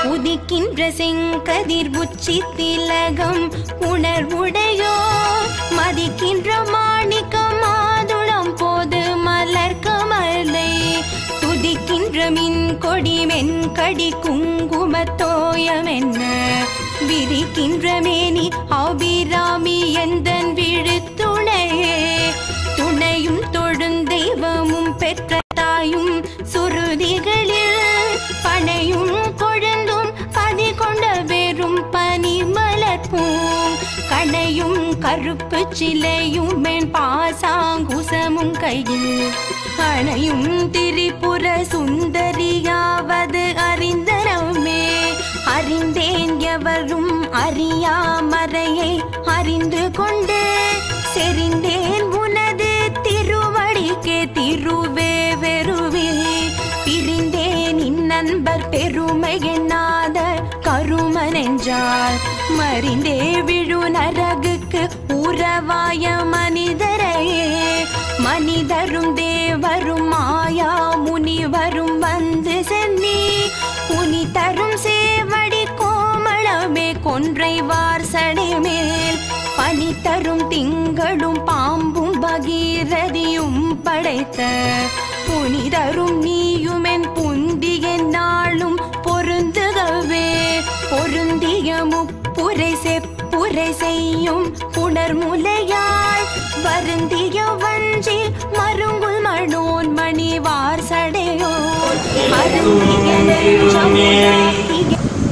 உதிக்கின்ற செங்கதிர் உச்சி திலகம் உணர்வுடையோ மதிக்கின்ற மாணிக்கம் மாதுளம் போது மலர் கமலை துதிக்கின்ற மின் கொடி மென்கடி குங்குமத்தோயம் என்ன விரிக்கின்ற மேனி அபிராமி எந்தன் விழுத்துணையே துணையும் தொழுந்தெய்வமும் பெற்ற தாயும் சுருதிகளில் பனையும் கொழுந்தும் பதி கொண்ட வெறும் பனி மலர்ப்பூம் கணையும் கருப்பு சிலையும் மென் பாசாங்குசமும் கையில் அணையும் திரிபுர சுந்தரியாவது அறிந்தனமே அறிந்தேன் எவரும் அறியாமறையை அறிந்து கொண்டு செறிந்தேன் உனது திருவடிக்கே திருவே வெறுவே பிரிந்தேன் இந்நண்பர் பெருமை எண்ணாத கருமனென்றால் மறிந்தே விழு நரகுக்கு உறவாய மனிதரையே மனிதரும் தேவரும் மாயா முனிவரும் வந்து சென்னி புனி தரும் சேவடி கோமளமே கொன்றை வார்சடை மேல் பனி தரும் திங்களும் பாம்பும் பகீரதியும் படைத்த புனிதரும் நீயுமென் புந்திய நாளும் பொருந்துகவே பொருந்திய முப்புரை செப்புரை செய்யும் புணர்முலையாள் வருந்திய வஞ்சி மருங்குல் மணோன் மணிவார் சடையோ அருந்திய நெஞ்சம் உணர்த்திய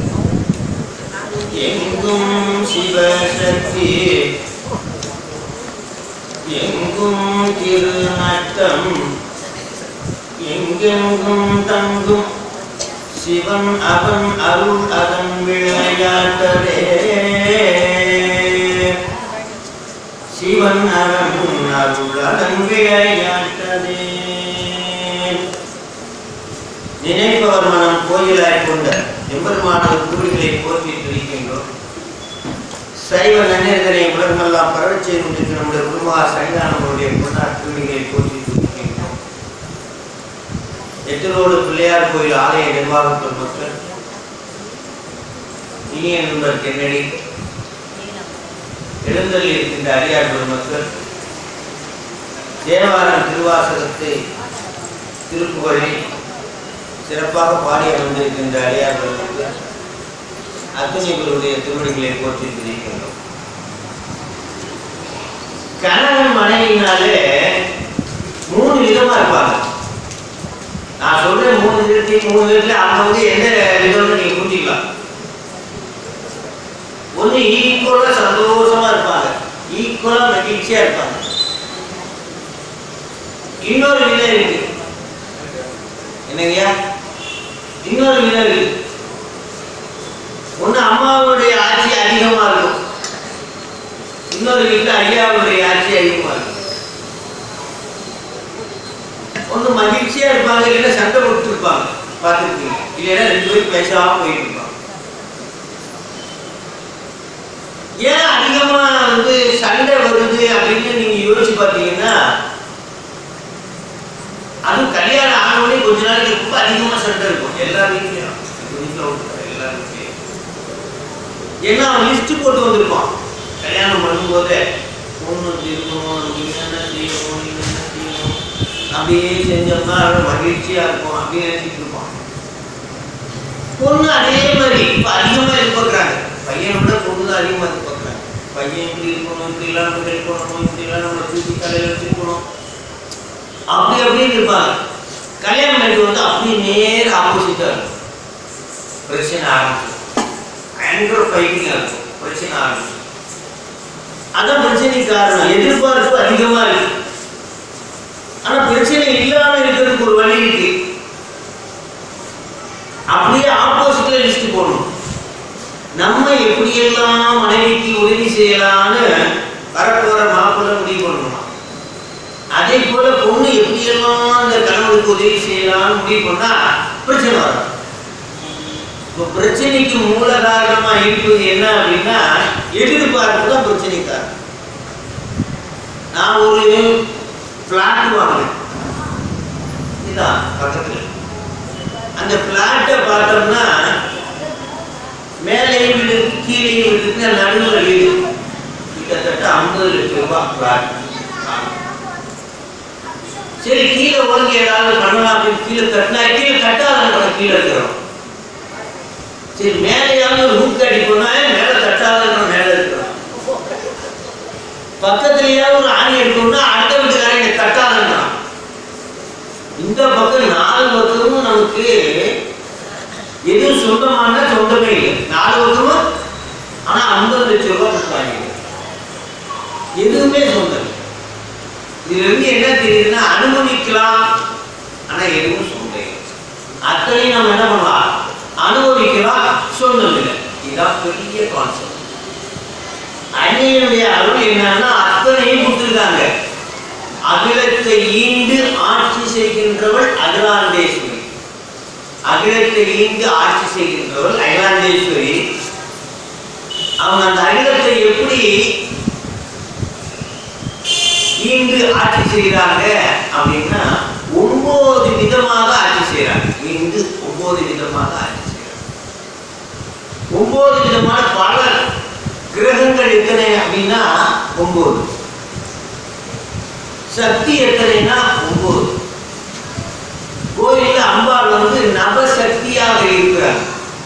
எங்கும் சிவசக்தி எங்கும் திருநட்டம் எங்கெங்கும் தங்கும் சிவன் அவன் அருள் அதன் விளையாட்டதே சிவன் அவன் அருள் அதன் விளையாட்டதே நினைப்பவர் மனம் கோயிலாய் கொண்ட எம்பெருமானது திருவிகளை போற்றி துதிக்கின்றோம் சைவ நன்னேர்களை உலகமெல்லாம் பரவச் செய்து கொண்டிருக்கிற நம்முடைய குருமகா சைதானவருடைய பொன்னார் திருவிகளை போற்றி துதிக்கின்றோம் எட்டிரோடு பிள்ளையார் கோயில் ஆலய நிர்வாகத்தில் மக்கள் இனிய நண்பர் கென்னடி எழுந்தரில் இருக்கின்ற அடியார் பெருமக்கள் தேவாரம் திருவாசகத்தை திருப்புகழை சிறப்பாக பாடி அமர்ந்திருக்கின்ற அடியார்களுக்கு அத்துணைகளுடைய திருமணிகளை போற்றி தெரிவிக்கின்றோம் கணவன் மனைவினாலே மூணு விதமா இருப்பாங்க நான் சொல்றேன் மூணு விதத்தையும் மூணு விதத்துல அவங்க வந்து எந்த விதம்னு நீங்க புரிஞ்சுக்கலாம் ஒண்ணு ஈக்குவலா சந்தோஷமா இருப்பாங்க ஈக்குவலா மகிழ்ச்சியா இருப்பாங்க இன்னொரு விதம் இருக்கு என்னங்கய்யா இன்னொரு விதம் இருக்கு ஒண்ணு அம்மாவுடைய ஆட்சி அதிகமா இருக்கும் இன்னொரு வீட்டுல ஐயாவுடைய ஆட்சி அதிகமா இருக்கும் ஒண்ணு மகிழ்ச்சியா இருப்பாங்க இல்லைன்னா சண்டை போட்டு இருப்பாங்க பார்த்துருக்கீங்க இல்லைன்னா ரெண்டு பேரும் பேசாம போயிட்டு இருப்பாங்க ஏன் அதிகமா வந்து சண்டை வருது அப்படின்னு நீங்க யோசிச்சு பார்த்தீங்கன்னா அதுவும் கல்யாணம் ஆனவுடனே கொஞ்ச நாளைக்கு ரொம்ப அதிகமா சண்டை இருக்கும் எல்லா வீட்லயும் எங்க வீட்டுல விட்டுற எல்லா வீட்லயும் ஏன்னா அவன் லிஸ்ட் போட்டு வந்திருப்பான் கல்யாணம் பண்ணும்போதே பொண்ணு இருக்கணும் நீங்க என்ன செய்யணும் நீங்க என்ன செய்யணும் அப்படியே செஞ்சோம்னா அவன் மகிழ்ச்சியா இருக்கும் அப்படின்னு நினைச்சிட்டு இருப்பான் பொண்ணு அதே மாதிரி இப்ப அதிகமா எதிர்பார்க்கறாங்க பையனை விட பொண்ணு தான் அதிகமா எதிர்பார்க்கறாங்க பையன் இப்படி இருக்கணும் இப்படி எல்லாம் நம்ம இருக்கணும் இப்படி எல்லாம் நம்ம தூக்கி தலையில வச்சிருக்கணும் அப்படி அப்படின்னு இருப்பாங்க கல்யாணம் பண்ணிட்டு வந்து அப்படியே நேர் ஆப்போசிட்டா இருக்கும் பிரச்சனை ஆரம்பிச்சு பயங்கர ஃபைட்டிங் இருக்கும் பிரச்சனை ஆரம்பிச்சு அதான் பிரச்சனைக்கு காரணம் எதிர்பார்ப்பு அதிகமா இருக்கு ஆனா பிரச்சனை இல்லாம இருக்கிறதுக்கு ஒரு வழி இருக்கு அப்படியே ஆப்போசிட்ல லிஸ்ட் போடணும் நம்ம எப்படியெல்லாம் மனைவிக்கு உதவி செய்யலாம்னு வரப்போற மாப்பிள்ளை முடிவு பண்ணணும் அதே போல பொண்ணு எப்படியெல்லாம் அந்த கணவனுக்கு உதவி செய்யலாம்னு முடிவு பண்ணா பிரச்சனை வரும் இப்போ பிரச்சனைக்கு மூல காரணமா இருப்பது என்ன அப்படின்னா எதிர்பார்ப்பு தான் பிரச்சனை காரணம் நான் ஒரு பிளாட் வாங்கினேன் இதான் பக்கத்துல அந்த பிளாட்டை பார்த்தோம்னா இந்த நடுவில் வீடு கிட்டத்தட்ட ஐம்பது லட்சம் ரூபாய் பிளாட் சரி கீழே ஒழுங்கு ஏதாவது பண்ணலாம் அப்படின்னு கீழே கட்டினா கீழே கட்டாத கீழே இருக்கிறோம் சரி மேலேயாவது ஒரு ஹூக் அடிக்கணும்னா மேலே தட்டாத மேலே இருக்கிறோம் பக்கத்துலயாவது ஒரு ஆணி எடுக்கணும்னா அடுத்த வீட்டுக்காரன் இங்க தட்டாதான் இந்த பக்கம் நாலு பக்கமும் நமக்கு எது சொந்தமான சொந்தமே இல்லை நாலு பக்கமும் ஆனா ஐம்பது லட்சம் ரூபாய் கொடுத்தாங்க எதுவுமே சொந்தம் இல்லை. இதுல இருந்து என்ன தெரியுதுன்னா அனுபவிக்கலாம் ஆனா எதுவும் சொந்தம் இல்லை அத்தனையும் நம்ம என்ன பண்ணலாம் அனுபவிக்கலாம் சொந்தம் இல்லை இதுதான் பெரிய கான்செப்ட் அன்னையனுடைய அருள் என்னன்னா அத்தனையும் கொடுத்துருக்காங்க அகிலத்தை ஈண்டு ஆட்சி செய்கின்றவள் அகிலாண்டேஸ்வரி அகிலத்தை ஈண்டு ஆட்சி செய்கின்றவள் அகிலாண்டேஸ்வரி அவங்க அந்த அகிலத்தை எப்படி ஈண்டு ஆட்சி செய்கிறாங்க அப்படின்னா ஒன்பது விதமாக ஆட்சி செய்கிறாங்க ஈண்டு ஒன்பது விதமாக ஆட்சி செய்கிறாங்க ஒன்பது விதமான பல கிரகங்கள் எத்தனை அப்படின்னா ஒன்பது சக்தி எத்தனைனா ஒன்பது கோயில்ல அம்பாள் வந்து நவசக்தியாக இருக்கிறாங்க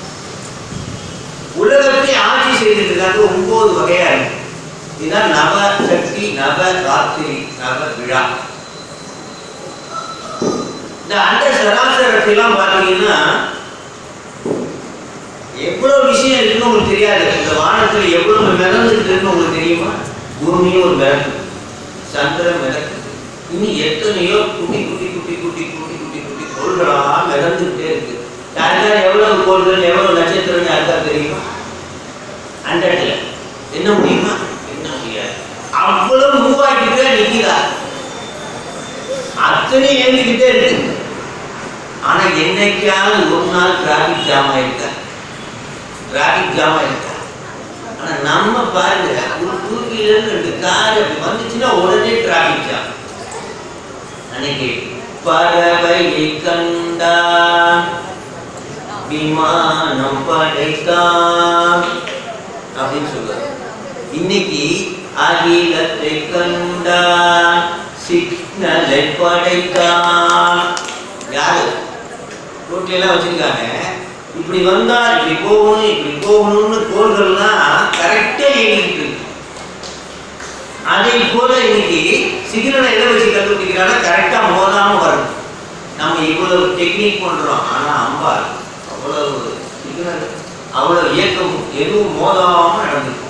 உலகத்தை ஆட்சி செய்துட்டு இருக்காங்க ஒன்பது வகையா இருக்கு இதுதான் நவ சக்தி நவ ராத்திரி நவ விழா இந்த அண்ட சராசரத்தை எல்லாம் பார்த்தீங்கன்னா எவ்வளவு விஷயம் இருக்குன்னு உங்களுக்கு தெரியாது இந்த வானத்துல எவ்வளவு மிதந்துட்டு இருக்குன்னு உங்களுக்கு தெரியுமா பூமியும் ஒரு மிதக்கு சந்திரன் மிதக்கு இன்னும் எத்தனையோ குட்டி குட்டி குட்டி குட்டி குட்டி குட்டி குட்டி கோள்களா மிதந்துட்டே இருக்கு யாருக்கா எவ்வளவு கோள்கள் எவ்வளவு நட்சத்திரம் யாருக்கா தெரியுமா அண்டத்துல என்ன முடியுமா என்ன முடியாது அவ்வளவு மூவ் ஆகிட்டே நிக்கிறா அத்தனை ஏந்திக்கிட்டே இருக்கு ஆனா என்னைக்காவது ஒரு நாள் டிராபிக் ஜாம் ஆயிருக்கா டிராபிக் ஜாம் ஆயிருக்கா ஆனா நம்ம பாருங்க ஒரு டூ வீலர் ரெண்டு கார் அப்படி வந்துச்சுன்னா உடனே டிராபிக் ஜாம் அன்னைக்கு பறவையை கண்டான் விமானம் படைத்தான் அப்படின்னு சொல்றாரு இன்னைக்கு அகிலத்தை கண்டான் சிக்னலை படைத்தான் யாரு ரோட்ல எல்லாம் வச்சிருக்காங்க இப்படி வந்தா இப்படி போகணும் இப்படி போகணும்னு கோள்கள்லாம் கரெக்டா இயங்கிட்டு இருக்கு அதே போல இன்னைக்கு சிக்னலை எதை வச்சு கண்டுபிடிக்கிறாங்க கரெக்டா மோதாம வரணும் நம்ம இவ்வளவு டெக்னிக் பண்றோம் ஆனா அம்பாள் அவ்வளவு சிக்னல் அவ்வளவு இயக்கம் எதுவும் மோதாம நடந்துக்கும்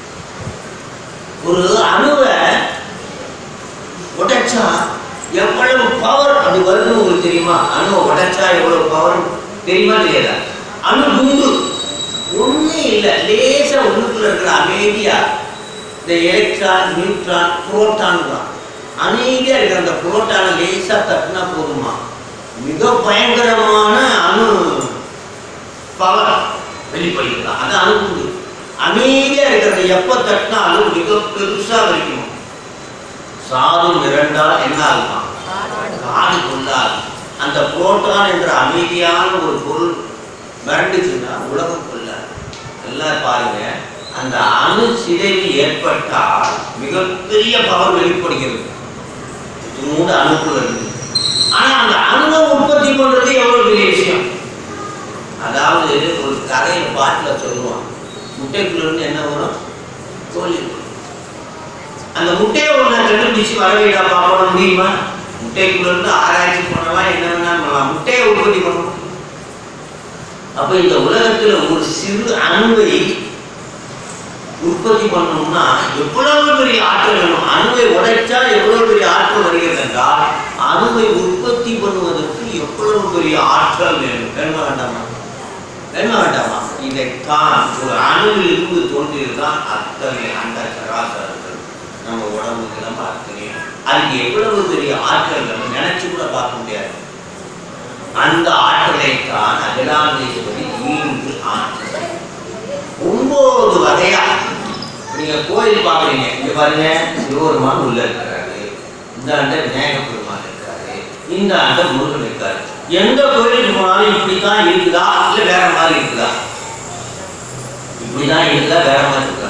ஒரு அணுவை உடைச்சா எவ்வளவு பவர் அப்படி வருதுன்னு உங்களுக்கு தெரியுமா அணுவை உடைச்சா எவ்வளவு பவர் தெரியுமா தெரியாதா அணு குண்டு ஒண்ணும் இல்லை லேசா உள்ளுக்குள்ள இருக்கிற அமைதியா இந்த எலக்ட்ரான் நியூட்ரான் புரோட்டான் அமைதியா இருக்கிற அந்த புரோட்டானை லேசா தட்டினா போதுமா மிக பயங்கரமான அணு பவர் வெளிப்படுகிறது அது அணுகுண்டு அமைதியா இருக்கிறத எப்ப தட்டினாலும் மிக பெருசா வலிக்கும் சாது மிரண்டால் என்ன ஆகுமா காடு கொண்டால் அந்த புரோட்டான் என்ற அமைதியான ஒரு பொருள் மிரண்டுச்சுன்னா உலகம் கொள்ளாது எல்லாம் பாருங்க அந்த அணு சிதைவு ஏற்பட்டால் மிகப்பெரிய பவர் வெளிப்படுகிறது மூணு அணுக்குள்ள இருக்கு ஆனா அந்த அணுவை உற்பத்தி பண்றது எவ்வளவு பெரிய விஷயம் அதாவது ஒரு கதையை பாட்டில் சொல்லுவான் முட்டைக்குள்ள இருந்து என்ன வரும் கோழி வரும். அந்த முட்டையை ஒன்று கண்டுபிடிச்சு வரவையிடா பார்க்க முடியுமா முட்டைக்குள்ள இருந்து ஆராய்ச்சி பண்ணலாம் என்ன வேணாலும் பண்ணலாம் முட்டையை உற்பத்தி பண்ண முடியும் அப்ப இந்த உலகத்துல ஒரு சிறு அணுவை உற்பத்தி பண்ணணும்னா எவ்வளவு பெரிய ஆற்றல் வேணும் அணுவை உடைச்சா எவ்வளவு பெரிய ஆற்றல் வருகிறது என்றால் அணுவை உற்பத்தி பண்ணுவதற்கு எவ்வளவு பெரிய ஆற்றல் வேணும் வேணுமா வேண்டாமா வேணுமா வேண்டாமா இதைத்தான் ஒரு அணுவில் இருந்து தோன்றியதுதான் அத்தனை அந்த சராசரங்கள் நம்ம உடம்புக்கு நம்ம அத்தனை அதுக்கு எவ்வளவு பெரிய ஆற்றல் நம்ம நினைச்சு கூட பார்க்க முடியாது அந்த ஆற்றலைத்தான் அகிலாண்டேஸ்வரி ஈண்டு ஆற்றல் ஒன்பது வகையா நீங்க கோயில் பாக்குறீங்க இங்க பாருங்க சிவபெருமான் உள்ள இருக்கிறாரு இந்த ஆண்ட விநாயகர் பெருமான் இருக்காரு இந்த ஆண்ட முருகன் இருக்காரு எந்த கோயிலுக்கு போனாலும் இப்படித்தான் இருக்குதா இல்ல வேற மாதிரி இருக்குதா இப்படிதான் இருக்குதா வேற மாதிரி இருக்குதா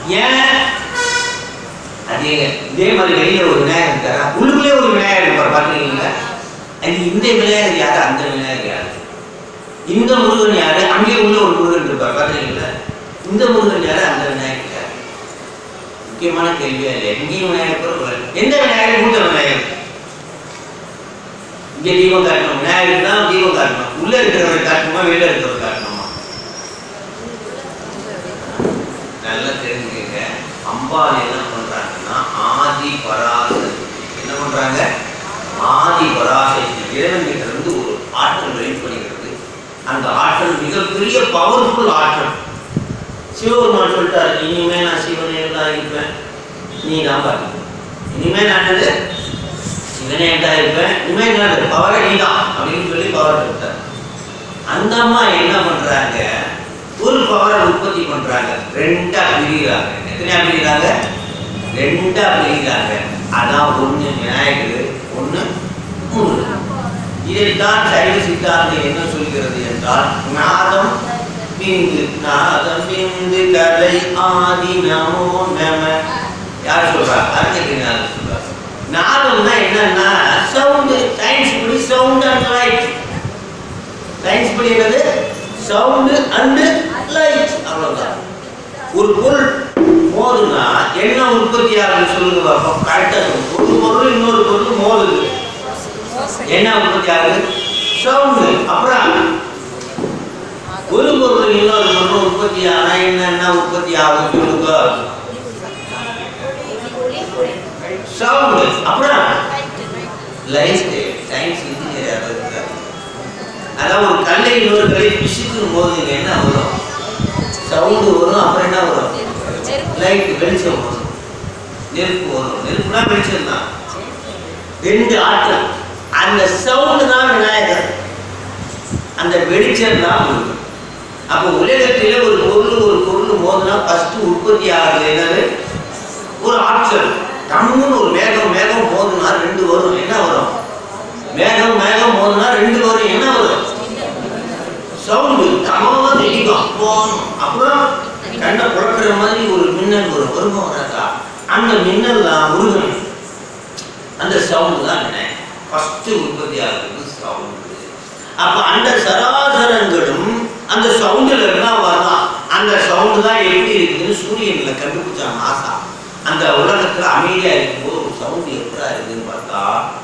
ஏன் அதே இதே மாதிரி வெளியில ஒரு விநாயகர் இருக்காரா உள்ளுக்குள்ளே ஒரு விநாயகர் இருப்பார் பார்த்துருக்கீங்களா அது இந்த விநாயகர் யாரு அந்த விநாயகர் யாரு இந்த முருகன் யாரு அங்கே உள்ள ஒரு முருகன் இருப்பார் பார்த்துருக்கீங்களா இந்த முருகன் யாரு அந்த விநாயகர் யாரு முக்கியமான கேள்வியா இல்லை எங்கேயும் விநாயகர் கூட வரல. எந்த விநாயகர் மூத்த விநாயகர் இங்க தீபம் காட்டணும் விநாயகர் தான் தீபம் காட்டணும் உள்ள இருக்கிறவர் காட்டணுமா வெளியில இருக்கிறவர் காட்டணுமா நல்லா தெரிஞ்சுக்கங்க அம்பாள் என்ன பண்றாங்கன்னா ஆதி பராசக்தி என்ன பண்றாங்க ஆதி பராசக்தி இறைவன் கிட்ட இருந்து ஒரு ஆற்றல் வெளிப்படுகிறது அந்த ஆற்றல் மிகப்பெரிய பவர்ஃபுல் ஆற்றல் சிவபெருமான் சொல்லிட்டாரு இனிமே நான் சிவனே தான் இருப்பேன் நீ தான் பார்த்துக்கோ இனிமே நான் என்னது சிவனே தான் இருப்பேன் இனிமே என்னது பவரை நீ தான் அப்படின்னு சொல்லி பவர் கொடுத்தாரு அந்த அம்மா என்ன பண்றாங்க ஒரு பவரை உற்பத்தி பண்றாங்க ரெண்டா பிரிகிறாங்க எத்தனையா பிரிகிறாங்க ரெண்டா பிரிகிறாங்க அதான் ஒண்ணு விநாயகர் ஒண்ணு முருகன் இதைத்தான் சைவ சித்தாந்தம் என்ன சொல்கிறது என்றால் நாதம் பிந்து நாதம் பிந்து கதை ஆதி நமோ நம யார் சொல்றா அறிஞர் சொல்றார் நாதம்னா என்னன்னா சவுண்டு சயின்ஸ் படி சவுண்ட் அண்ட் லைட் சயின்ஸ் படி என்னது சவுண்டு அண்ட் லைட் அவ்வளவுதான் ஒரு பொருள் மோதுனா என்ன உற்பத்தி ஆகுது சொல்லுங்க பார்ப்போம் கரெக்டா சொல்லுங்க ஒரு பொருள் இன்னொரு பொருள் மோதுது என்ன உற்பத்தி ஆகுது சவுண்டு அப்புறம் ஒரு பொருள் இன்னொரு பொருள் உற்பத்தி ஆனா என்னென்ன உற்பத்தி ஆகும் சொல்லுங்க சவுண்டு அப்புறம் லைட் சயின்ஸ் இன்ஜினியர் யாராவது இருக்காரு அதான் ஒரு கல்லை இன்னொரு கல்லை பிசுக்கும் போது இங்க என்ன வரும் சவுண்டு வரும் அப்புறம் என்ன வரும் லைட் வெளிச்சம் வரும் நெருப்பு வரும் நெருப்புனா வெளிச்சம் தான் ரெண்டு ஆற்றல் அந்த சவுண்டு தான் விநாயகர் அந்த வெளிச்சம் தான் முருகன் அப்போ உலகத்திலே ஒரு பொருள் ஒரு பொருள் மோதுனா ஃபர்ஸ்ட் உற்பத்தி ஆகுது என்னது ஒரு ஆற்றல் டம்முன்னு ஒரு மேகம் மேகம் மோதுனா ரெண்டு வரும் என்ன வரும் மேகம் மேகம் மோதுனா ரெண்டு வரும் என்ன வரும் சவுண்டு தமாவது இடிக்கும் போன் அப்புறம் கண்ணை புழக்கிற மாதிரி ஒரு மின்னல் வரும் வருமா வராதா அந்த மின்னல் தான் முருகன் அந்த சவுண்டு தான் என்ன ஃபர்ஸ்ட் உற்பத்தி ஆகுறது சவுண்டு அப்ப அந்த சராசரங்களும் அந்த சவுண்டுல இருந்தா வரலாம் அந்த சவுண்டு தான் எப்படி இருக்குதுன்னு சூரியன்ல கண்டுபிடிச்சாங்க நாசா அந்த உலகத்துல அமைதியா இருக்கும்போது ஒரு சவுண்டு எப்படா இருக்குதுன்னு பார்த்தா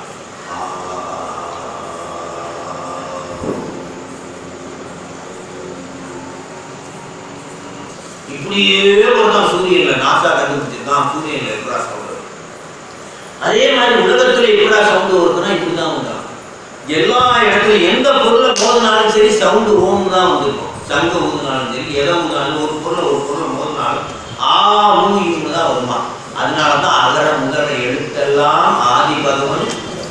இப்படியே வருதான் சூரியன்ல நாசா கண்டுபிடிச்சிருக்கான் சூரியன்ல எப்படா சவுண்டு அதே மாதிரி உலகத்துல எப்படா சவுண்டு வருதுன்னா இப்படிதான் வந்தான் எல்லா இடத்துலையும் எந்த பொருளை மோதினாலும் சரி சவுண்டு ஓம் தான் வந்திருக்கும் சங்க ஊதினாலும் சரி எதை ஊதினாலும் ஒரு பொருளை ஒரு பொருளை மோதினாலும் ஆ ஊ இவங்க தான் வருமா அதனால தான் அகர முதல எழுத்தெல்லாம் ஆதி பகவன்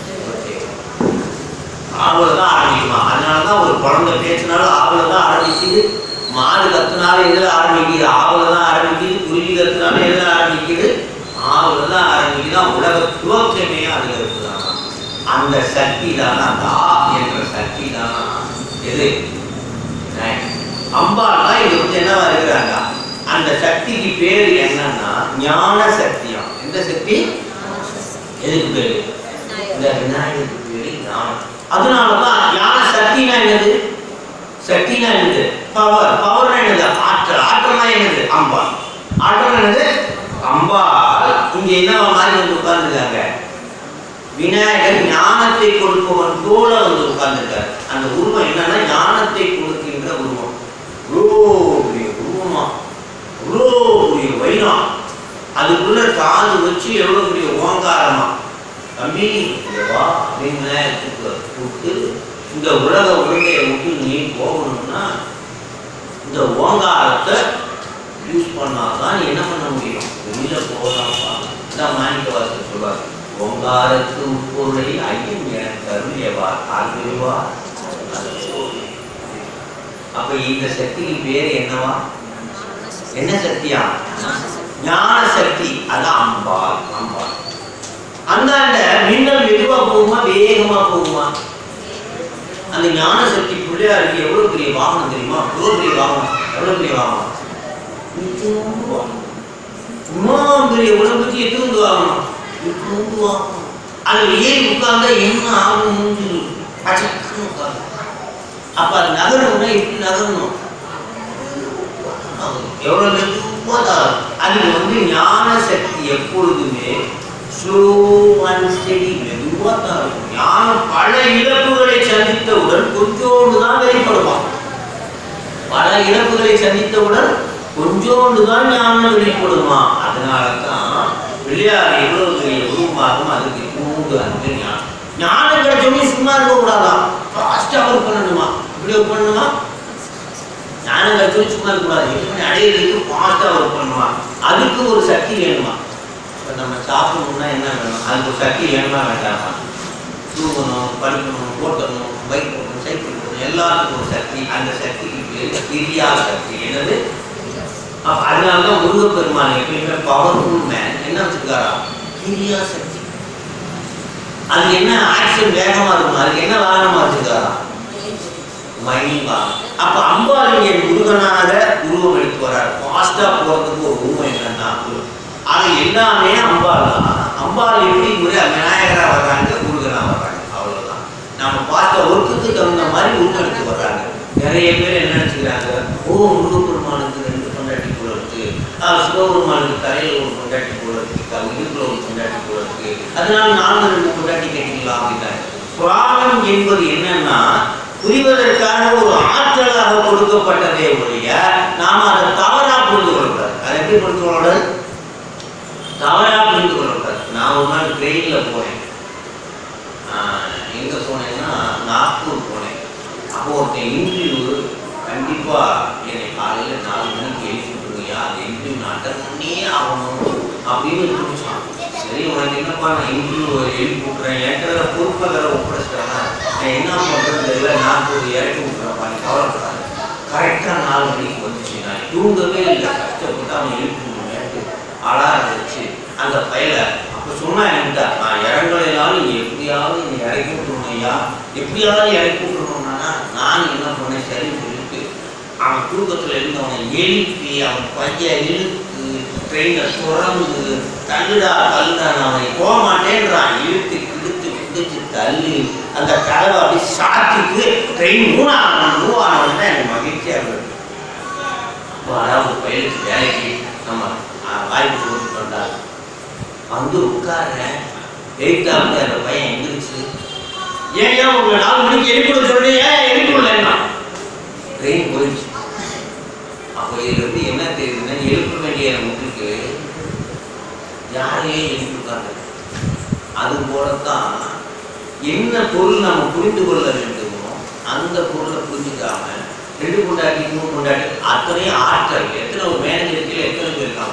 ஆவல தான் ஆரம்பிக்குமா அதனால தான் ஒரு குழந்தை பேசினாலும் ஆவல தான் ஆரம்பிக்குது மாடு கத்துனாலும் எதில் ஆரம்பிக்குது ஆவல தான் ஆரம்பிக்குது குருவி கத்துனாலும் எதில் ஆரம்பிக்குது ஆவல தான் ஆரம்பிக்குது உலக துவக்கமே அதுல இருக்குதான் அந்த சக்தி தானா அந்த ஆ என்ற சக்தி தானா எது விநாயகர். அம்பாள் தான் இது வந்து என்னவா இருக்கிறாங்க அந்த சக்திக்கு பேர் என்னன்னா ஞான சக்தியா எந்த சக்தி எதுக்கு பேரு இந்த விநாயகருக்கு பேரு ஞானம் அதனாலதான் ஞான சக்தினா என்னது சக்தினா என்னது பவர் பவர்னா என்னது ஆற்றல் ஆற்றல்னா என்னது அம்பாள் ஆற்றல் என்னது அம்பாள் இங்க என்னவா மாதிரி வந்து உட்கார்ந்துருக்காங்க விநாயகர் ஞானத்தை கொடுப்பவன் போல வந்து உட்கார்ந்துருக்காரு அந்த உருவம் என்னன்னா ஞானத்தை கொடுக்கின்ற உருவம் இவ்வளோ பெரிய உருவமா இவ்வளோ பெரிய வைரம் அதுக்குள்ள காது வச்சு எவ்வளோ பெரிய ஓங்காரமா தம்பி இங்க வா அப்படின்னு விநாயகருக்கு கூப்பிட்டு இந்த உலக உலகையை விட்டு நீ போகணும்னா இந்த ஓங்காரத்தை யூஸ் பண்ணாதான் நீ என்ன பண்ண முடியும் வெளியில போகலாம்ப்பா இதான் மாணிக்க வாசல் சொல்வார் ஓங்காரத்து உட்பொருளை ஐயன் எனக்கு அருளியவா ஆகியவா அப்ப இந்த சக்திக்கு பேர் என்னவா என்ன சக்தியா ஞான சக்தி அதான் அம்பாள் அம்பாள் அந்தாண்ட மின்னல் மெதுவா போகுமா வேகமா போகுமா அந்த ஞான சக்தி பிள்ளையாருக்கு எவ்வளவு பெரிய வாகனம் தெரியுமா எவ்வளவு பெரிய வாகனம் எவ்வளவு பெரிய வாகனம் இத்தூண்டு வாகனம். இன்னும் பெரிய உடம்புக்கு எத்தனை வாங்கணும் எத்தனை வாங்கணும் அதில் ஏறி உட்கார்ந்தா என்ன ஆகணும்னு பச்சைக்குன்னு உட்கார்ந்து அப்ப அது நகரணும்னா எப்படி நகரணும் எவ்வளவு மெதுவா தான் அதுக்கு வந்து ஞான சக்தி எப்பொழுதுமே ஸ்லோ அண்ட் ஸ்டெடி மெதுவா தான் இருக்கும் ஞானம் பல இழப்புகளை சந்தித்தவுடன் கொஞ்சோண்டு தான் வெளிப்படுவான் பல இழப்புகளை சந்தித்தவுடன் கொஞ்சோண்டு தான் ஞானம் வெளிப்படுமா அதனால தான் பிள்ளையார் எவ்வளவு பெரிய உருவமாகும் அதுக்கு தூண்டு அந்த ஞானம் ஞானம் கிடைச்சோடனே சும்மா இருக்க கூடாதான் ஃபாஸ்டா ஒர்க் பண்ணணுமா இப்படி ஒர்க் பண்ணணுமா ஞானம் கிடைச்சோடனே சும்மா இருக்கக்கூடாது எப்படி அடையிறதுக்கு ஃபாஸ்டா ஒர்க் பண்ணுமா அதுக்கு ஒரு சக்தி வேணுமா இப்போ நம்ம சாப்பிடணும்னா என்ன வேணும் அதுக்கு ஒரு சக்தி வேணுமா வேண்டாமா தூங்கணும் படிக்கணும் ஓட்டணும் பைக் ஓட்டணும் சைக்கிள் ஓட்டணும் எல்லாத்துக்கும் ஒரு சக்தி அந்த சக்திக்கு பேர் கிரியா சக்தி என்னது அப்ப அதனால தான் முருகப்பெருமான் எப்பயுமே பவர்ஃபுல் மேன் என்ன வச்சிருக்காரா கிரியா சக்தி அது என்ன ஆக்ஷன் வேகமா இருக்கும் அதுக்கு என்ன வாகனமா வச்சிருக்காரா மயில் வாகனம் அப்ப அம்பாள் இங்கே முருகனாக உருவம் எடுத்து வர்றார் ஃபாஸ்டா போறதுக்கு ஒரு உருவம் என்னன்னா அது எல்லாமே அம்பாள் தான் அம்பாள் எப்படி முறை விநாயகரா வர்றாங்க முருகனா வர்றாங்க அவ்வளவுதான் நம்ம பார்த்த ஒர்க்குக்கு தகுந்த மாதிரி உருவம் எடுத்து வர்றாங்க நிறைய பேர் என்ன நினைச்சுக்கிறாங்க ஓ முருகப்பெருமானுக்கு ரெண்டு கொண்டாட்டி போல இருக்கு ஆஹ் சிவபெருமானுக்கு தலையில ஒரு கொண்டாட்டி போல இருக்கு இடுப்புல ஒரு கொண்டாட்டி போல இருக்கு அதனால நானும் ரெண்டு கொண்டாட்டி கட்டிக்கலாம் அப்படின்னாங்க புராணம் என்பது என்னன்னா புரிவதற்கான ஒரு ஆற்றலாக கொடுக்கப்பட்டதே ஒழிய நாம அதை தவறா புரிந்து கொள்ளக்கூடாது அதை எப்படி புரிந்து கொள்ளக்கூடாது தவறா புரிந்து கொள்ளக்கூடாது நான் ஒரு நாள் ட்ரெயின்ல போனேன் ஆஹ் எங்க போனேன்னா நாக்பூர் போனேன் அப்போ ஒருத்தன் இன்டர்வியூ கண்டிப்பா என்னை காலையில நாலு மணிக்கு எழுப்பி விட்டுருவியா அந்த இன்டர்வியூ நான் அட்டன் பண்ணியே ஆகணும் அப்படின்னு தோணுச்சான் சரி உனக்கு என்னப்பா நான் இன்டர்வியூ எழுப்பி விட்டுறேன் ஏற்கனவே பொறுப்பை வேற ஒப்படைச்சிட்டேன் நான் என்ன பண்றது இல்லை நான் போய் இறக்கி விட்டுறேன்ப்பா நீ கவலைப்படாது கரெக்டாக நாலு மணிக்கு வந்துச்சு நான் தூங்கவே இல்லை கஷ்டப்பட்டு அவன் எழுப்பி அலாரம் வச்சு அந்த பையல அப்போ சொன்னா என்கிட்ட நான் இறங்கலைனாலும் நீ எப்படியாவது நீ இறக்கி விட்டுருணையா எப்படியாவது இறக்கி விட்டுருணும்னா நான் என்ன பண்ணேன் சரின்னு சொல்லிட்டு அவன் தூக்கத்தில் இருந்தவனை எழுப்பி அவன் பையன் இழுத்து ட்ரெயினை சுரந்து தள்ளுடா தள்ளுடான்னு அவனை போக மாட்டேன்றான் இழுத்து இழுத்து பிடிச்சு தள்ளி அந்த கதவை அப்படி சாத்திட்டு ட்ரெயின் மூணாவது மூவானவன் தான் எனக்கு மகிழ்ச்சியாக இருந்தது அப்போ அதாவது பயிலுக்கு வேலைக்கு நம்ம ஆ, வாய்ப்பு கொடுத்து வந்தார் வந்து உட்கார்றேன் எயித்தாவில் அந்த பையன் எந்திரிச்சு ஏன் ஏன் உங்களை நாலு மணிக்கு எழுப்பிட சொல்றீங்க ஏன் எழுப்பிடலன்னா ட்ரெயின் போயிடுச்சு அப்போ இதுல இருந்து என்ன தெரியுதுன்னா எழுப்ப வேண்டிய நமக்கு யாரையே எழுப்பிருக்காங்க அது போலத்தான் என்ன பொருள் நம்ம புரிந்து கொள்ள வேண்டுமோ அந்த பொருளை புரிஞ்சுக்காம ரெண்டு கொண்டாட்டி மூணு கொண்டாட்டி அத்தனையும் ஆற்றல் எத்தனை ஒரு மேனேஜர் கீழே எத்தனை பேர் இருக்காங்க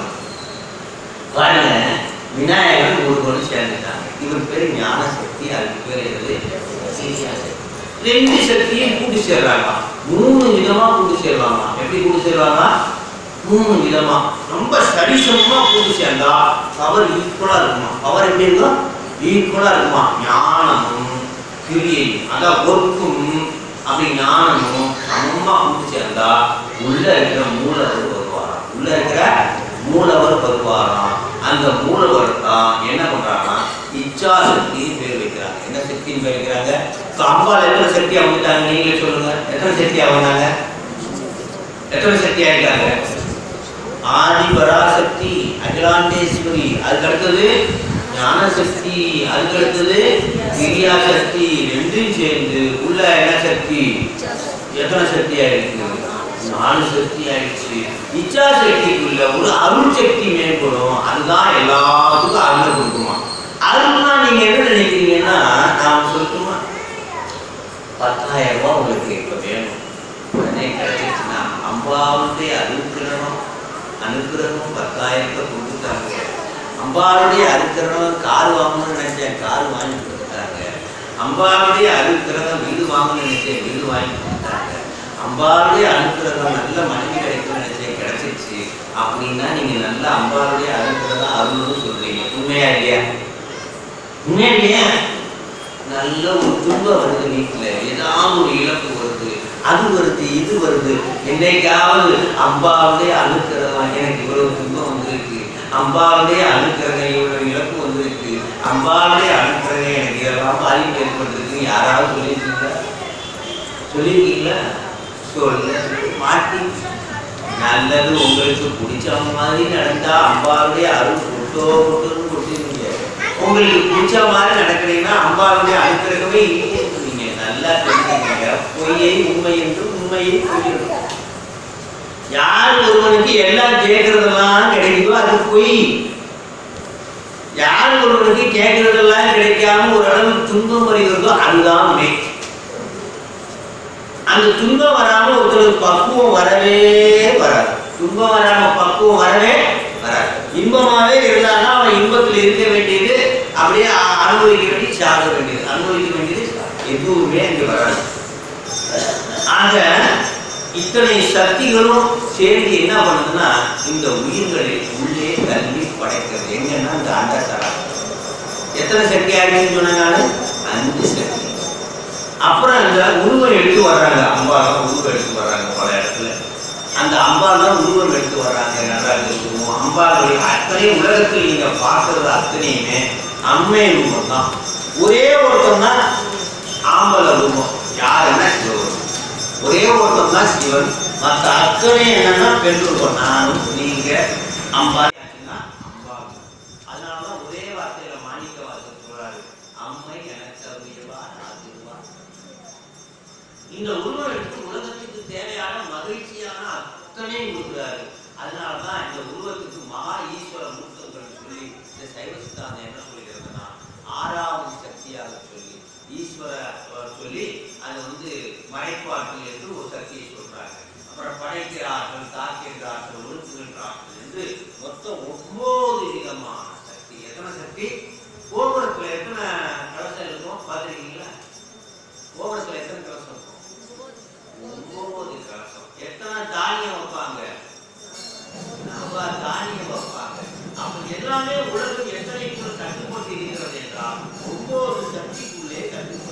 பாருங்க விநாயகர் ஒரு கொண்டு சேர்ந்துட்டாங்க இவர் பேர் ஞான சக்தி அதுக்கு பேர் என்னது சீரியா சக்தி ரெண்டு சக்தியும் கூட்டி சேர்றாங்க மூணு விதமா கூட்டி சேருவாங்க எப்படி கூட்டி சேருவாங்க மூணு விதமா ரொம்ப சரிசமமா கூட்டி சேர்ந்தா பவர் ஈக்குவலா இருக்குமா பவர் எப்படி இருக்கும் ஈக்குவலா இருக்குமா ஞானமும் கிரியையும் அதான் ஒர்க்கும் அப்படி ஞானமும் சமமா கூட்டி சேர்ந்தா உள்ள இருக்கிற மூலவர் வருவாராம் உள்ள இருக்கிற மூலவர் வருவாராம் அந்த மூலவர் தான் என்ன பண்றாங்கன்னா இச்சா சக்தின்னு பேர் வைக்கிறாங்க என்ன சக்தின்னு பேர் வைக்கிறாங்க இப்ப அம்பாள் எத்தனை சக்தி வந்துட்டாங்க நீங்களே சொல்லுங்க எத்தனை சக்தி ஆகுனாங்க எத்தனை சக்தி ஆயிருக்காங்க ஆதி பராசக்தி அகிலாண்டேஸ்வரி அதுக்கு அடுத்தது ஞான சக்தி அதுக்கு அடுத்தது கிரியா சக்தி ரெண்டும் சேர்ந்து உள்ள என்ன சக்தி எத்தனை சக்தி ஆயிருக்கு நாலு சக்தி ஆயிடுச்சு இச்சா சக்திக்குள்ள ஒரு அருள் சக்தி மேம்படும் அதுதான் எல்லாத்துக்கும் அருளை கொடுக்குமா அருள்னா நீங்க என்ன நினைக்கிறீங்கன்னா நான் சொல்லட்டுமா பத்தாயிரம் ரூபாய் உங்களுக்கு இப்ப வேணும் உடனே கிடைச்சிச்சுன்னா அம்பாவுடைய அனுக்கிரகம் அனுக்கிரகம் பத்தாயிரத்தை கொடுத்துட்டாங்க அம்பாவுடைய அனுக்கிரகம் கார் வாங்கணும்னு நினைச்சேன் கார் வாங்கி கொடுத்துட்டாங்க அம்பாவுடைய அனுக்கிரகம் வீடு வாங்கணும்னு நினைச்சேன் வீடு வாங்கி கொடுத்தாங்க அம்பாவுடைய அனுக்கிரகம் நல்ல மனைவி கிடைக்கும்னு நினைச்சேன் கிடைச்சிருச்சு அப்படின்னா நீங்க நல்ல அம்பாவுடைய அனுக்கிரகம் அருள்னு சொல்றீங்க உண்மையா இல்லையா உண்மையா இல்லையா நல்ல ஒரு துன்பம் வருது வீட்டுல ஏதாவது ஒரு இழப்பு வருது அது வருது இது வருது என்னைக்காவது அம்பாவுடைய அனுக்கிறதா எனக்கு இவ்வளவு துன்பம் வந்திருக்கு அம்பாவுடைய அனுக்கிரகையோட இழப்பு வந்திருக்கு அம்பாவுடைய அனுக்கிரகை எனக்கு இதெல்லாம் பாதிப்பு ஏற்பட்டிருக்கு யாராவது சொல்லியிருக்கீங்களா சொல்லியிருக்கீங்களா சொல்ல மாட்டி நல்லது உங்களுக்கு பிடிச்ச மாதிரி நடந்தா அம்பாவுடைய அருள் கொட்டோ கொட்டுன்னு கொட்டிருங்க உங்களுக்கு பிடிச்ச மாதிரி நடக்கிறீங்கன்னா அம்பாவுடைய அனுக்கிரகமே இல்லைன்னு சொன்னீங்க நல்லா தெரிஞ்சுக்கங்க பொய்யை உண்மை என்று உண்மையை புரியணும் யார் ஒருவனுக்கு எல்லாம் கேட்கறதெல்லாம் கிடைக்குதோ அது பொய் யார் ஒருவனுக்கு கேட்கறதெல்லாம் கிடைக்காம ஒரு அளவு துன்பம் வருகிறதோ அதுதான் உண்மை அந்த துன்பம் வராம ஒருத்தருக்கு பக்குவம் வரவே வராது துன்பம் வராம பக்குவம் வரவே வராது இன்பமாவே இருந்தாலும் அவன் இன்பத்தில் இருக்க வேண்டியது அப்படியே அ- அனுபவிக்க வேண்டியது சாக வேண்டியது அனுபவிக்க வேண்டியது எதுவுமே அங்கே வராது ஆக இத்தனை சக்திகளும் சேர்ந்து என்ன பண்ணுதுன்னா இந்த உயிர்களை உள்ளே தள்ளி படைக்கிறது எங்கன்னா இந்த அண்டசரா எத்தனை சக்தி ஆகிடுன்னு சொன்னாங்க நானு? அஞ்சு சக்தி அப்புறம் இந்த உருவம் எடுத்து வர்றாங்க அம்பாலாம் உருவம் எடுத்து வர்றாங்க பல இடத்துல அந்த அம்பாலாம் உருவம் எடுத்து வர்றாங்க நடராஜ உருவம் அம்பாளுடைய அத்தனை உலகத்தில் நீங்க பார்க்கறது அத்தனையுமே அம்மை ரூபம் தான் ஒரே ஒருத்தன் தான் ஆம்பள ரூபம் யாருன்னா சிவன் ஒரே ஒருத்தன் தான் சிவன் மற்ற அத்தனை என்னன்னா பெண் ரூபம் நானும் நீங்க அம்பாள் ஆச்சுன்னா அம்பாள் அதனாலதான் ஒரே வார்த்தையில மாணிக்க வாசல் சொல்றாரு அம்மை எனக்கு அருளியவா நாதிருவா இந்த உருவம் எடுத்து உலகத்துக்கு தேவையான மகிழ்ச்சியான அத்தனையும் கொடுக்குறாரு அதனாலதான் இந்த உருவத்துக்கு மகா ஈஸ்வர மூர்த்தங்கள் சொல்லி இந்த சைவ சித்தாந்தம் என்ன சொல்லுகிறதுனா ஆறாவது சக்தியாக சொல்லி ஈஸ்வர அஹ், சொல்லி அது வந்து மறைப்பாற்றல் என்று ஒரு சக்தியை சொல்றாங்க அப்புறம் படைக்கிற ஆற்றல் தாக்கின்ற ஆற்றல் ஒழுக்குகின்ற ஆற்றல் என்று மொத்தம் ஒன்பது விதமான சக்தி எத்தனை சக்தி கோபுரத்துல எத்தனை கலசம் இருக்கும் பார்த்துருக்கீங்களா கோபுரத்துல எத்தனை கலசம் இருக்கும் ஒன்பது கலசம் எத்தனை தானியம் வைப்பாங்க நம்ம தானியம் வைப்பாங்க அப்ப எல்லாமே உலகம் எத்தனைக்குள்ள கட்டுப்பட்டு இருக்கிறது என்றால் ஒவ்வொரு சக்திக்குள்ளே கட்டுப்பட்டு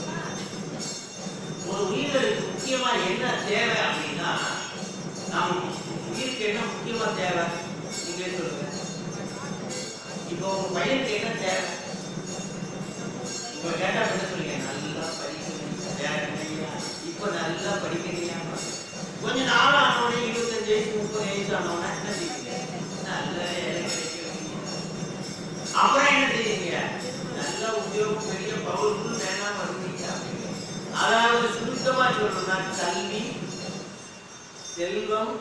ஒரு உயிர்களுக்கு முக்கியமா என்ன தேவை அப்படின்னா நாம் உயிருக்கு என்ன முக்கியமா தேவை நீங்களே சொல்லுங்க இப்போ உங்க பையனுக்கு என்ன தேவை உங்க கேட்டா என்ன சொல்லுங்க நல்லா படிக்கணும் தேவையா இப்போ நல்லா படிக்கிறியா கொஞ்ச நாள் ஆனோடனே இருபத்தஞ்சு வயசு முப்பது வயசு ஆனோடனே என்ன செய்வீங்க நல்ல வேலை கிடைக்க வைப்பீங்க. அப்புறம் என்ன செய்வீங்க நல்ல உத்தியோகம் பெரிய பவர்ஃபுல் வேணாம் வருவீங்க அதாவது சுருக்கமா சொல்லணும்னா கல்வி செல்வம்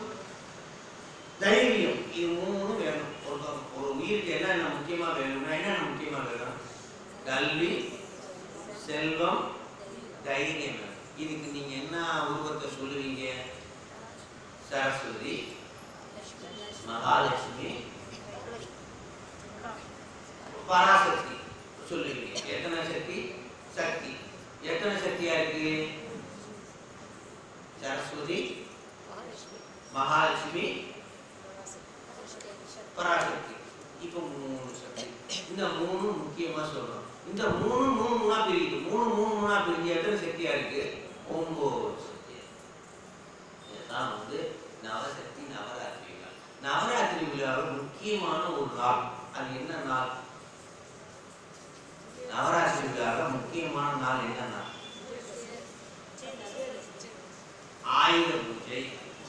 தைரியம் இது மூணு வேணும் ஒரு ஒரு உயிருக்கு என்னென்ன முக்கியமா வேணும்னா என்னென்ன முக்கியமா வேணும் கல்வி செல்வம் தைரியம் வேணும். இதுக்கு நீங்க என்ன உருவத்தை சொல்லுவீங்க சரஸ்வதி மகாலட்சுமி பராசக்தி சொல்லுவீங்க எத்தனை சக்தி சக்தி எத்தனை சக்தியா இருக்கு சரஸ்வதி மகாலட்சுமி பராசக்தி இப்போ மூணு சக்தி இந்த மூணு முக்கியமா சொல்றோம் இந்த மூணு மூணு மூணா பிரிக்குது மூணு மூணு மூணா பிரிஞ்சு எத்தனை சக்தியா இருக்கு ஒன்பது சக்தி இதுதான் வந்து நவசக்தி நவராத்திரி விழா நவராத்திரி விழாவில் முக்கியமான ஒரு நாள் அது என்ன நாள் நவராத்திரி விழாவில் முக்கியமான நாள் என்ன நாள் ஆயுத பூஜை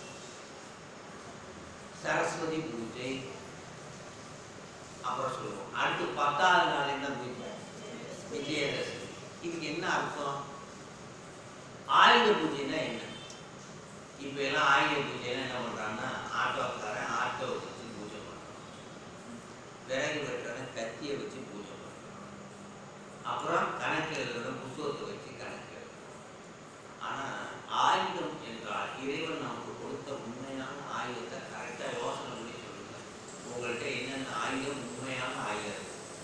சரஸ்வதி பூஜை அப்புறம் சொல்லுவோம் அடுத்து பத்தாவது நாள் என்ன பூஜை விஜயதசமி இதுக்கு என்ன அர்த்தம் ஆயுத பூஜைன்னா என்ன இப்ப எல்லாம் ஆயுத பூஜைனா என்ன பண்றாங்கன்னா ஆட்டோக்காரன் ஆட்டோ வச்சு பூஜை பண்றான் விறகு வெட்டுறவன் கத்தியை வச்சு பூஜை பண்றான் அப்புறம் கணக்கு எழுதுற புத்தகத்தை வச்சு கணக்கு எழுதுறான் ஆனா ஆயுதம் என்றால் இறைவன் நமக்கு கொடுத்த உண்மையான ஆயுதத்தை கரெக்டா யோசனை பண்ணி சொல்லுங்க உங்கள்கிட்ட என்னென்ன ஆயுதம் உண்மையான ஆயுதம்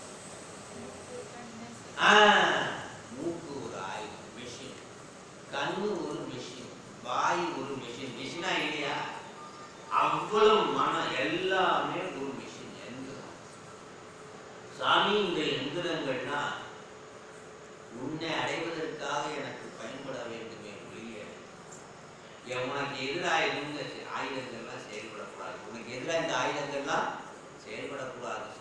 ஆ, மூக்கு ஒரு ஆயுதம் மெஷின் கண்ணு ஒரு மெஷின் வாய் ஒரு மெஷின் மெஷினா இல்லையா அவ்வளவு மனம் எல்லாமே ஒரு மெஷின் எந்திரம் சாமி இந்த எந்திரங்கள்னா உன்னை அடைவதற்காக எனக்கு பயன்பட வேண்டுமே ஒழிய என் உனக்கு எதிராக இருந்த ஆயுதங்கள்லாம் செயல்படக்கூடாது உனக்கு எதிராக இந்த ஆயுதங்கள்லாம் செயல்படக்கூடாது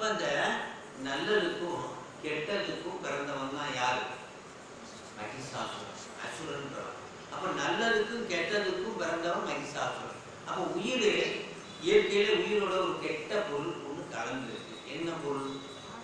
அந்த நல்லதுக்கும் கெட்டதுக்கும் பிறந்தவன் தான் யாரு மகிஷாசுரன் அசுரன்றவன் அப்ப நல்லதுக்கும் கெட்டதுக்கும் பிறந்தவன் மகிஷாசுரன் அப்ப உயிர் இயற்கையில உயிரோட ஒரு கெட்ட பொருள் ஒண்ணு கலந்து இருக்கு என்ன பொருள்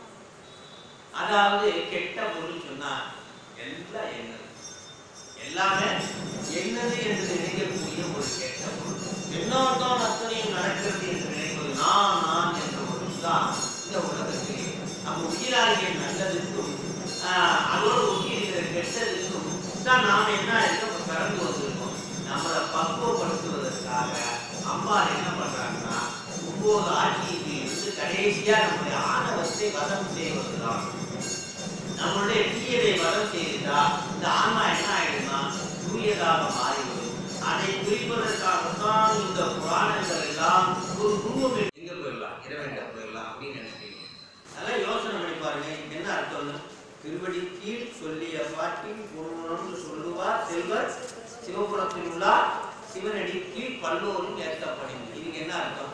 அதாவது கெட்ட பொருள் சொன்னா எல்லாம் என்னது எல்லாமே என்னது என்று நினைக்கக்கூடிய ஒரு கெட்ட பொருள் என்னதான் அத்தனையும் நடக்கிறது என்று நினைப்பது நான் நான் என்ற ஒரு தான் இந்த உலகத்திலே அப்ப உயிராகிய நல்லதுக்கும் ஆஹ், அதோடு உயிரிற கெட்டதுக்கும் தான் நாம என்ன இருக்கோம் இப்ப பிறந்து வந்திருக்கோம் நம்மளை பக்குவப்படுத்துவதற்காக அம்மா என்ன பண்றாங்கன்னா ஒன்பது ஆட்சியில் இருந்து கடைசியா நம்முடைய ஆணவத்தை வதம் செய்வதுதான் நம்மளுடைய தீயதை வதம் செய்தா இந்த ஆன்மா என்ன ஆயிடுமா தூயதாக மாறிவிடும் அதை குறிப்பதற்காகத்தான் இந்த புராணங்கள் எல்லாம் ஒரு குருவம் எங்க போயிடலாம் இறைவன்கிட்ட போயிடலாம் அப்படின்னு நினைக்கிறீங்க அதெல்லாம் யோசனை பண்ணி பாருங்க இதுக்கு என்ன அர்த்தம்னு திருவடி கீழ் சொல்லிய பாட்டின் குருவனம்னு சொல்லுவார் செல்வர் சிவபுரத்தில் உள்ளார் சிவனடி கீழ் பல்லோரும் ஏற்றப்படுங்க இதுக்கு என்ன அர்த்தம்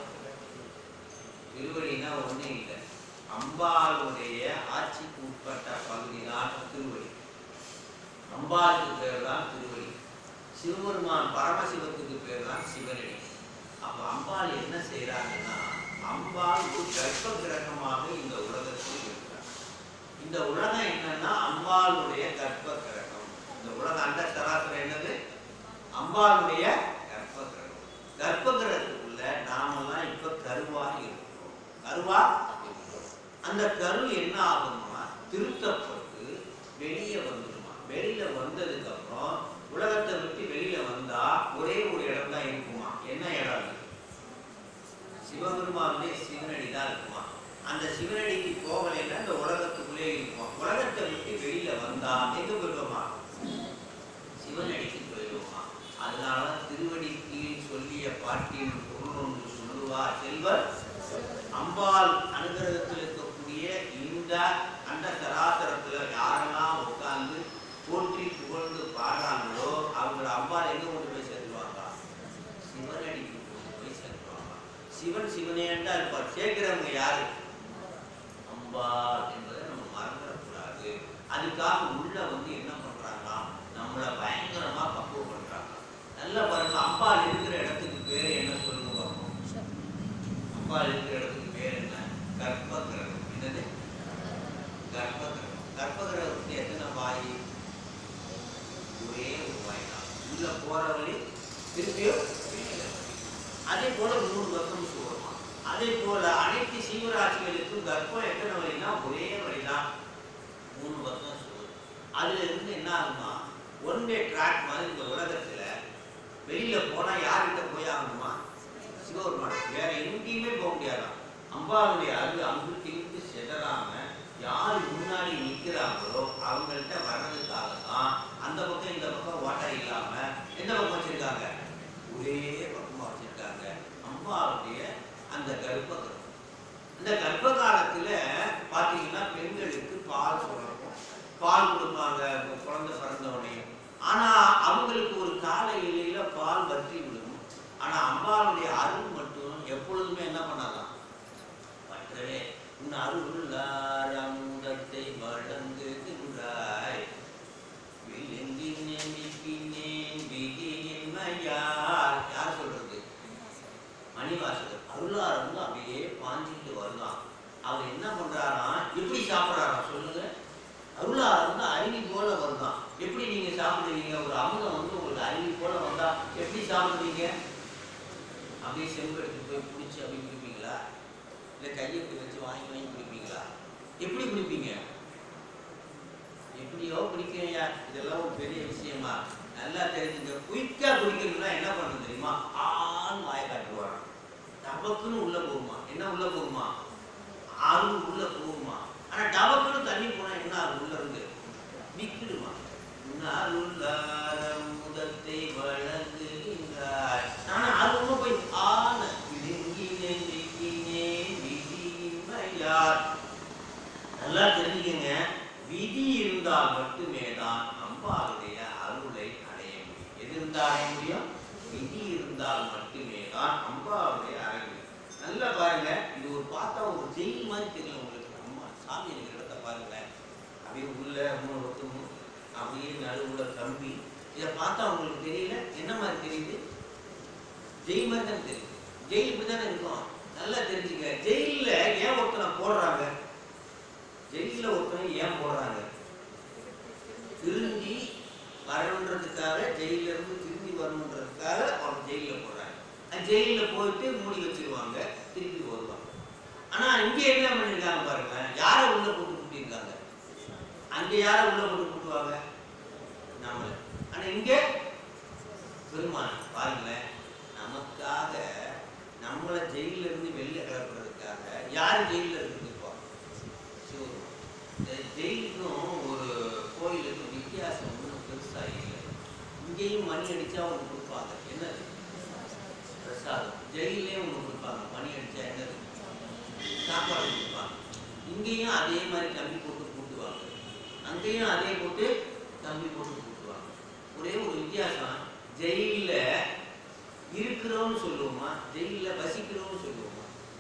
திருவடினா ஒண்ணே இல்லை அம்பாளுடைய ஆட்சிக்கு உட்பட்ட பகுதி தான் திருவடி அம்பாளுக்கு பேர் தான் திருவடி சிவபெருமான் பரமசிவத்துக்கு பேர் தான் சிவனடி அப்ப அம்பாள் என்ன செய்றாங்கன்னா அம்பாள் ஒரு கர்ப்ப கிரகமாக இந்த உலகத்தில் இருக்கிறார் இந்த உலகம் என்னன்னா அம்பாளுடைய கர்ப்ப கிரகம் இந்த உலகம் அண்ட சராசரம் என்னது அம்பாளுடைய கர்ப்ப கிரகம் கர்ப்ப கிரகத்துக்குள்ள நாமெல்லாம் இப்ப கருவா இருக்கிறோம் கருவா இருக்கிறோம் அந்த கரு என்ன ஆகுமா திருத்தப்பட்டு வெளியே வந்துடுமா வெளியில வந்ததுக்கு அப்புறம் உலகத்தை விட்டு வெளியில வந்தா ஒரே ஒரு இடம் தான் இருக்குமா என்ன இடம் அது? சிவபெருமானுடைய சிவனடி தான் இருக்குமா அந்த சிவனடிக்கு போகலைன்னா இந்த உலகத்துக்குள்ளே இருக்குமா உலகத்தை விட்டு வெளியில வந்தா எங்க போயிடுவோமா சிவனடிக்கு போயிடுவோமா அதனால திருவடி கீழ் சொல்லிய பாட்டின் பொருள் ஒன்று சொல்லுவார் செல்வர் அம்பாள் அனுகிரகத்தில் இருக்கக்கூடிய இந்த அண்ட சராசரத்துல யாரெல்லாம் உட்கார்ந்து போற்றி புகழ்ந்து பாடுறாங்களோ அவங்கள அம்பாள் எங்க கொண்டு போய் சேர்த்துவாங்க சிவனடிக்கு கொண்டு போய் சேர்த்துவாங்க சிவன் சிவனேண்டா இருப்பார் சேர்க்கிறவங்க யாரு அம்பாள் என்பதை நம்ம மறந்துடக்கூடாது அதுக்காக உள்ள வந்து என்ன பண்றாங்க நம்மளை பயங்கரமா பக்குவப்படுறாங்க நல்லா பாருங்க அம்பாள் இருக்கிற இடத்துக்கு பேர் என்ன சொல்லுங்க பார்ப்போம் அம்பாள் இருக்கிற இடத்துக்கு பேர் என்ன கர்ப்பகிரகம் என்னது கர்ப்பகிரகம் கர்ப்பகிரகத்துக்கு எத்தனை வாய் ஒரே ஒரு வாய் தான் உள்ள போற வழி திருப்பியும் வெளியில வழி. அதே போல மூணு வருஷம் சொல்லுமா அதே போல அனைத்து சீவராசிகளுக்கும் கர்ப்பம் எத்தனை வழினா ஒரே வழிதான் மூணு வருஷம் சொல்லுது அதுல இருந்து என்ன ஆகுமா ஒன் வே ட்ராக் மாதிரி இந்த உலகத்துல வெளியில போனா யார்கிட்ட போய் ஆகணுமா சிவபெருமான் வேற எங்கேயுமே போக முடியாதாம் அம்பாளுடைய அருள் அங்கு இங்கு செதறாம யார் முன்னாடி நிக்கிறாங்களோ அவங்கள்ட்ட வர்றதுக்காக தான் அந்த பக்கம் இந்த பக்கம் ஓட்டை இல்லாம எந்த பக்கம் வச்சிருக்காங்க ஒரே பக்கமா வச்சிருக்காங்க அம்பாளுடைய அந்த கர்ப்பகிரகம் இந்த கர்ப்ப காலத்துல பாத்தீங்கன்னா பெண்களுக்கு பால் சுரக்கும் பால் கொடுப்பாங்க இப்ப குழந்தை பிறந்த உடனே ஆனா அவங்களுக்கு ஒரு கால எல்லையில பால் வற்றி விடும் ஆனா அம்பாளுடைய அருள் மட்டும் எப்பொழுதுமே என்ன பண்ணலாம் மற்றவே உன் அருளார் அமுதத்தை வழங்குகின்றாய் விழுங்கினேன் விப்பினேன் விதியின்மையார் யார் சொல்றது மணிவாசகர் அருளார் வந்து அப்படியே பாஞ்சிட்டு வருதான் அவர் என்ன பண்றாராம் எப்படி சாப்பிட்றாராம் சொல்லுங்க அருளார் வந்து அருவி போல வருதான் எப்படி நீங்க சாப்பிடுவீங்க ஒரு அமுதம் வந்து உங்களுக்கு அருவி போல வந்தா எப்படி சாப்பிடுவீங்க அப்படியே செம்பு எடுத்து போய் பிடிச்சி அப்படி குடிப்பீங்களா இல்லை கையை இப்படி வச்சு வாங்கி வாங்கி குடிப்பீங்களா எப்படி குடிப்பீங்க எப்படியோ குடிக்கிறீங்க இதெல்லாம் ஒரு பெரிய விஷயமா நல்லா தெரிஞ்சுங்க குயிக்கா குடிக்கணும்னா என்ன பண்ணணும் தெரியுமா ஆண் வாய காட்டுவாராம் டபக்குன்னு உள்ள போகுமா என்ன உள்ள போகுமா அருள் உள்ள போகுமா ஆனா டபக்குன்னு தண்ணி போனா என்ன ஆகும் உள்ள இருந்து விக்கிடுமா முதத்தை வழங்குகின்றாய் ஆனா அது உள்ள போய் ஆன விழுங்கினேன் விக்கினேன் விதியின்மையார் நல்லா தெரிஞ்சுக்கங்க விதி இருந்தால் மட்டுமே தான் அம்பாளுடைய அருளை அடைய முடியும் எது இருந்தால் அடைய முடியும் விதி இருந்தால் மட்டுமே தான் அம்பாளுடைய அடைய முடியும் நல்லா பாருங்க இது ஒரு பார்த்தா ஒரு ஜெயில் மாதிரி தெரியல உங்களுக்கு அம்மா சாமி இருக்கிற இடத்த பாருங்களேன் அப்படியே உள்ள மூணு பக்கமும் அப்படியே நடுவுல கம்பி இதை பார்த்தா உங்களுக்கு தெரியல என்ன மாதிரி தெரியுது ஜெயில் மாதிரி தான் தெரியுது ஜெயில் இப்படி தானே இருக்கும் நல்லா தெரிஞ்சுக்க ஜெயில்ல ஏன் ஒருத்தனை போடுறாங்க ஜெயில்ல ஒருத்தனை ஏன் போடுறாங்க திரும்பி வரணுன்றதுக்காக ஜெயில இருந்து திரும்பி வரணுன்றதுக்காக அவன் ஜெயில போடுறாங்க அந்த ஜெயில போயிட்டு மூடி வச்சிருவாங்க திருப்பி வருவாங்க ஆனா இங்க என்ன பண்ணிருக்காங்க பாருங்க யாரை உள்ள போட்டு கூட்டியிருக்காங்க அங்க யாரை உள்ள போட்டு கூட்டுவாங்க நம்மள ஆனா இங்க பெருமான் பாருங்களேன் நமக்காக நம்மளை ஜெயில இருந்து வெளில கிளப்புறதுக்காக யார் ஜெயில இருந்துருப்போம் சிவபெருமான் இந்த ஜெயிலுக்கும் ஒரு கோயிலுக்கும் வித்தியாசம் ஒன்றும் பெருசா இல்லை இங்கேயும் மணி அடிச்சா ஒன்று கொடுப்பாங்க என்னது பிரசாதம் ஜெயிலே ஒன்று கொடுப்பாங்க மணி அடிச்சா என்னது சாப்பாடு கொடுப்பாங்க இங்கேயும் அதே மாதிரி கம்பி போட்டு கூட்டுவாங்க அங்கேயும் அதே போட்டு கம்பி போட்டு கூட்டுவாங்க ஒரே ஒரு வித்தியாசம் ஜெயில்ல இருக்கிறோம்னு சொல்லுவோமா ஜெயில்ல வசிக்கிறோம்னு சொல்லுவோமா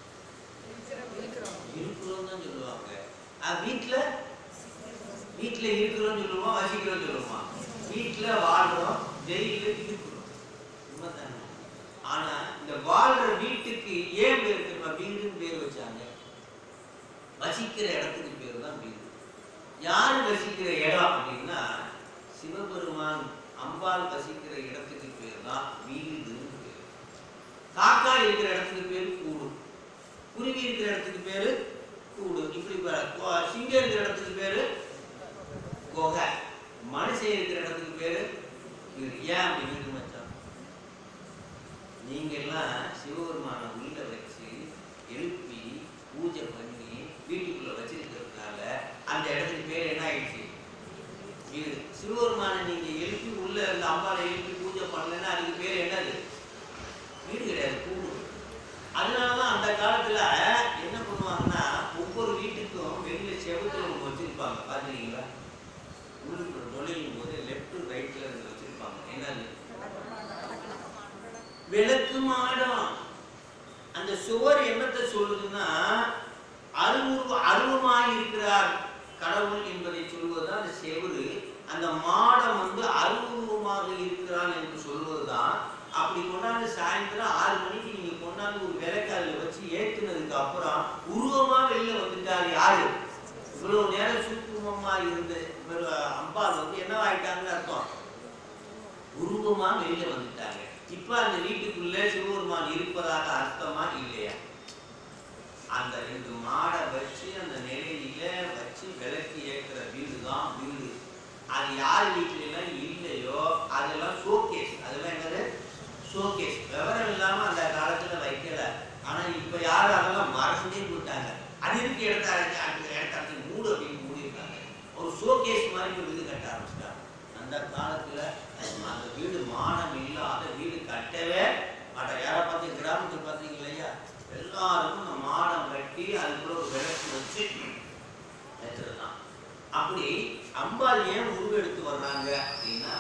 இருக்கிறோம் தான் சொல்லுவாங்க ஆ, வீட்ல வீட்ல இருக்கிறோம்னு சொல்லுவோமா வசிக்கிறோம்னு சொல்லுவோமா வீட்ல வாழ்றோம் ஜெயில இருக்கிறோம் உண்மைதானே ஆனா இந்த வாழ்ற வீட்டுக்கு ஏன் பேர் தெரியுமா வீடுன்னு பேர் வச்சாங்க வசிக்கிற இடத்துக்கு பேர் தான் வீடு யார் வசிக்கிற இடம் அப்படின்னா சிவபெருமான் அம்பாள் வசிக்கிற இடத்துக்கு பேர் தான் வீடுன்னு பேர் காக்கா இருக்கிற இடத்துக்கு பேர் கூடு குருவி இருக்கிற இடத்துக்கு பேரு கூடு இப்படி ப- கொ- சிங்கம் இருக்கிற இடத்துக்கு பேரு குகை மனுஷன் இருக்கிற இடத்துக்கு பேரு வீடு ஏன் அப்படி வீடு வச்சான் நீங்க எல்லாம் சிவபெருமான உள்ள வச்சு எழுப்பி பூஜை பண்ணி வீட்டுக்குள்ள வச்சிருக்கிறதுனால அந்த இடத்துக்கு பேர் என்ன ஆயிடுச்சு வீடு சிவபெருமான நீங்க எழுப்பி உள்ள இருந்த அம்பாவை எழுப்பி பூஜை பண்ணலைன்னா அதுக்கு பேர் என்னது வீடு கிடையாது கூடு அதனாலதான் அந்த காலத்துல என்ன பண்ணுவாங்கன்னா ஒவ்வொரு வீட்டுக்கும் வெளியில செவத்துல ஒன்று வச்சிருப்பாங்க பாத்துருக்கீங்களா உள்ளுக்குள்ள நுழையும் போது லெஃப்ட் ரைட்ல இருந்து வச்சிருப்பாங்க என்னது விளக்கு மாடம் அந்த சுவர் என்னத்தை சொல்லுதுன்னா அருவுருவ அருவமாய் இருக்கிறார் கடவுள் என்பதை சொல்வதுதான் அந்த செவுரு அந்த மாடம் வந்து அருவுருவமாக இருக்கிறான் என்று சொல்வதுதான் அப்படி கொண்டாந்து சாயந்தரம் ஆறு மணிக்கு நீங்க கொண்டாந்து ஒரு விளக்கால வச்சு ஏத்துனதுக்கு அப்புறம் உருவமா வெளியில வந்துட்டாரு யாரு இவ்வளவு நேரம் சூக்குமமா இருந்த இவர் அம்பாள் வந்து என்னவாயிட்டாங்கன்னு அர்த்தம் உருவமா வெளியில வந்துட்டாங்க இப்ப அந்த வீட்டுக்குள்ள சிவபெருமான் இருப்பதாக அர்த்தமா இல்லையா அந்த ரெண்டு மாடை வச்சு அந்த நிலையில வச்சு விளக்கு ஏற்றுற வீடு தான் வீடு அது யார் வீட்டுல எல்லாம் இல்லையோ அதெல்லாம் ஷோகேஸ் அதெல்லாம் என்னது ஷோகேஸ் விவரம் இல்லாம அந்த காலத்துல வைக்கல ஆனா இப்ப யாரும் அதெல்லாம் மறந்தே போட்டாங்க அது இருக்கு இடத்த அடைச்சு அந்த இடத்த அடைச்சு மூடு அப்படின்னு மூடிருக்காங்க ஒரு ஷோகேஸ் மாதிரி ஒரு இது கட்ட ஆரம்பிச்சிட்டாங்க அந்த காலத்துல அந்த வீடு மானம் இல்லாத வீடு கட்டவே மாட்டாங்க யாரை பார்த்து கிராமத்தில் பார்த்தீங்க இல்லையா எல்லாருக்கும் இந்த மாடம் கட்டி அதுக்குள்ள ஒரு விளக்கு வச்சு வச்சிருந்தான் அப்படி அம்பாள் ஏன் உருவெடுத்து வர்றாங்க அப்படின்னா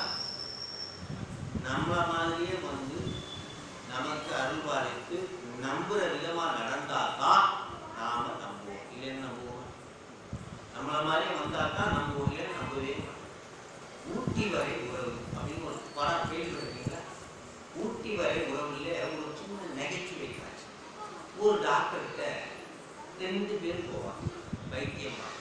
நம்மள மாதிரியே வந்து நமக்கு அருள்வாளித்து நம்புற விதமா நடந்தாதான் நாம நம்புவோம் இல்லைன்னு நம்புவோம் நம்மள மாதிரியே வந்தாதான் நம்புவோம் இல்லைன்னு நம்பவே மாட்டோம். ஊட்டி வரை உறவு அப்படின்னு ஒரு படம் கேள்விப்பட்டீங்களா ஊட்டி வரை உறவுல ஒரு சின்ன நகைச்சுவை காட்சி ஒரு டாக்டர்கிட்ட ரெண்டு பேர் போவாங்க வைத்தியம் பார்க்க.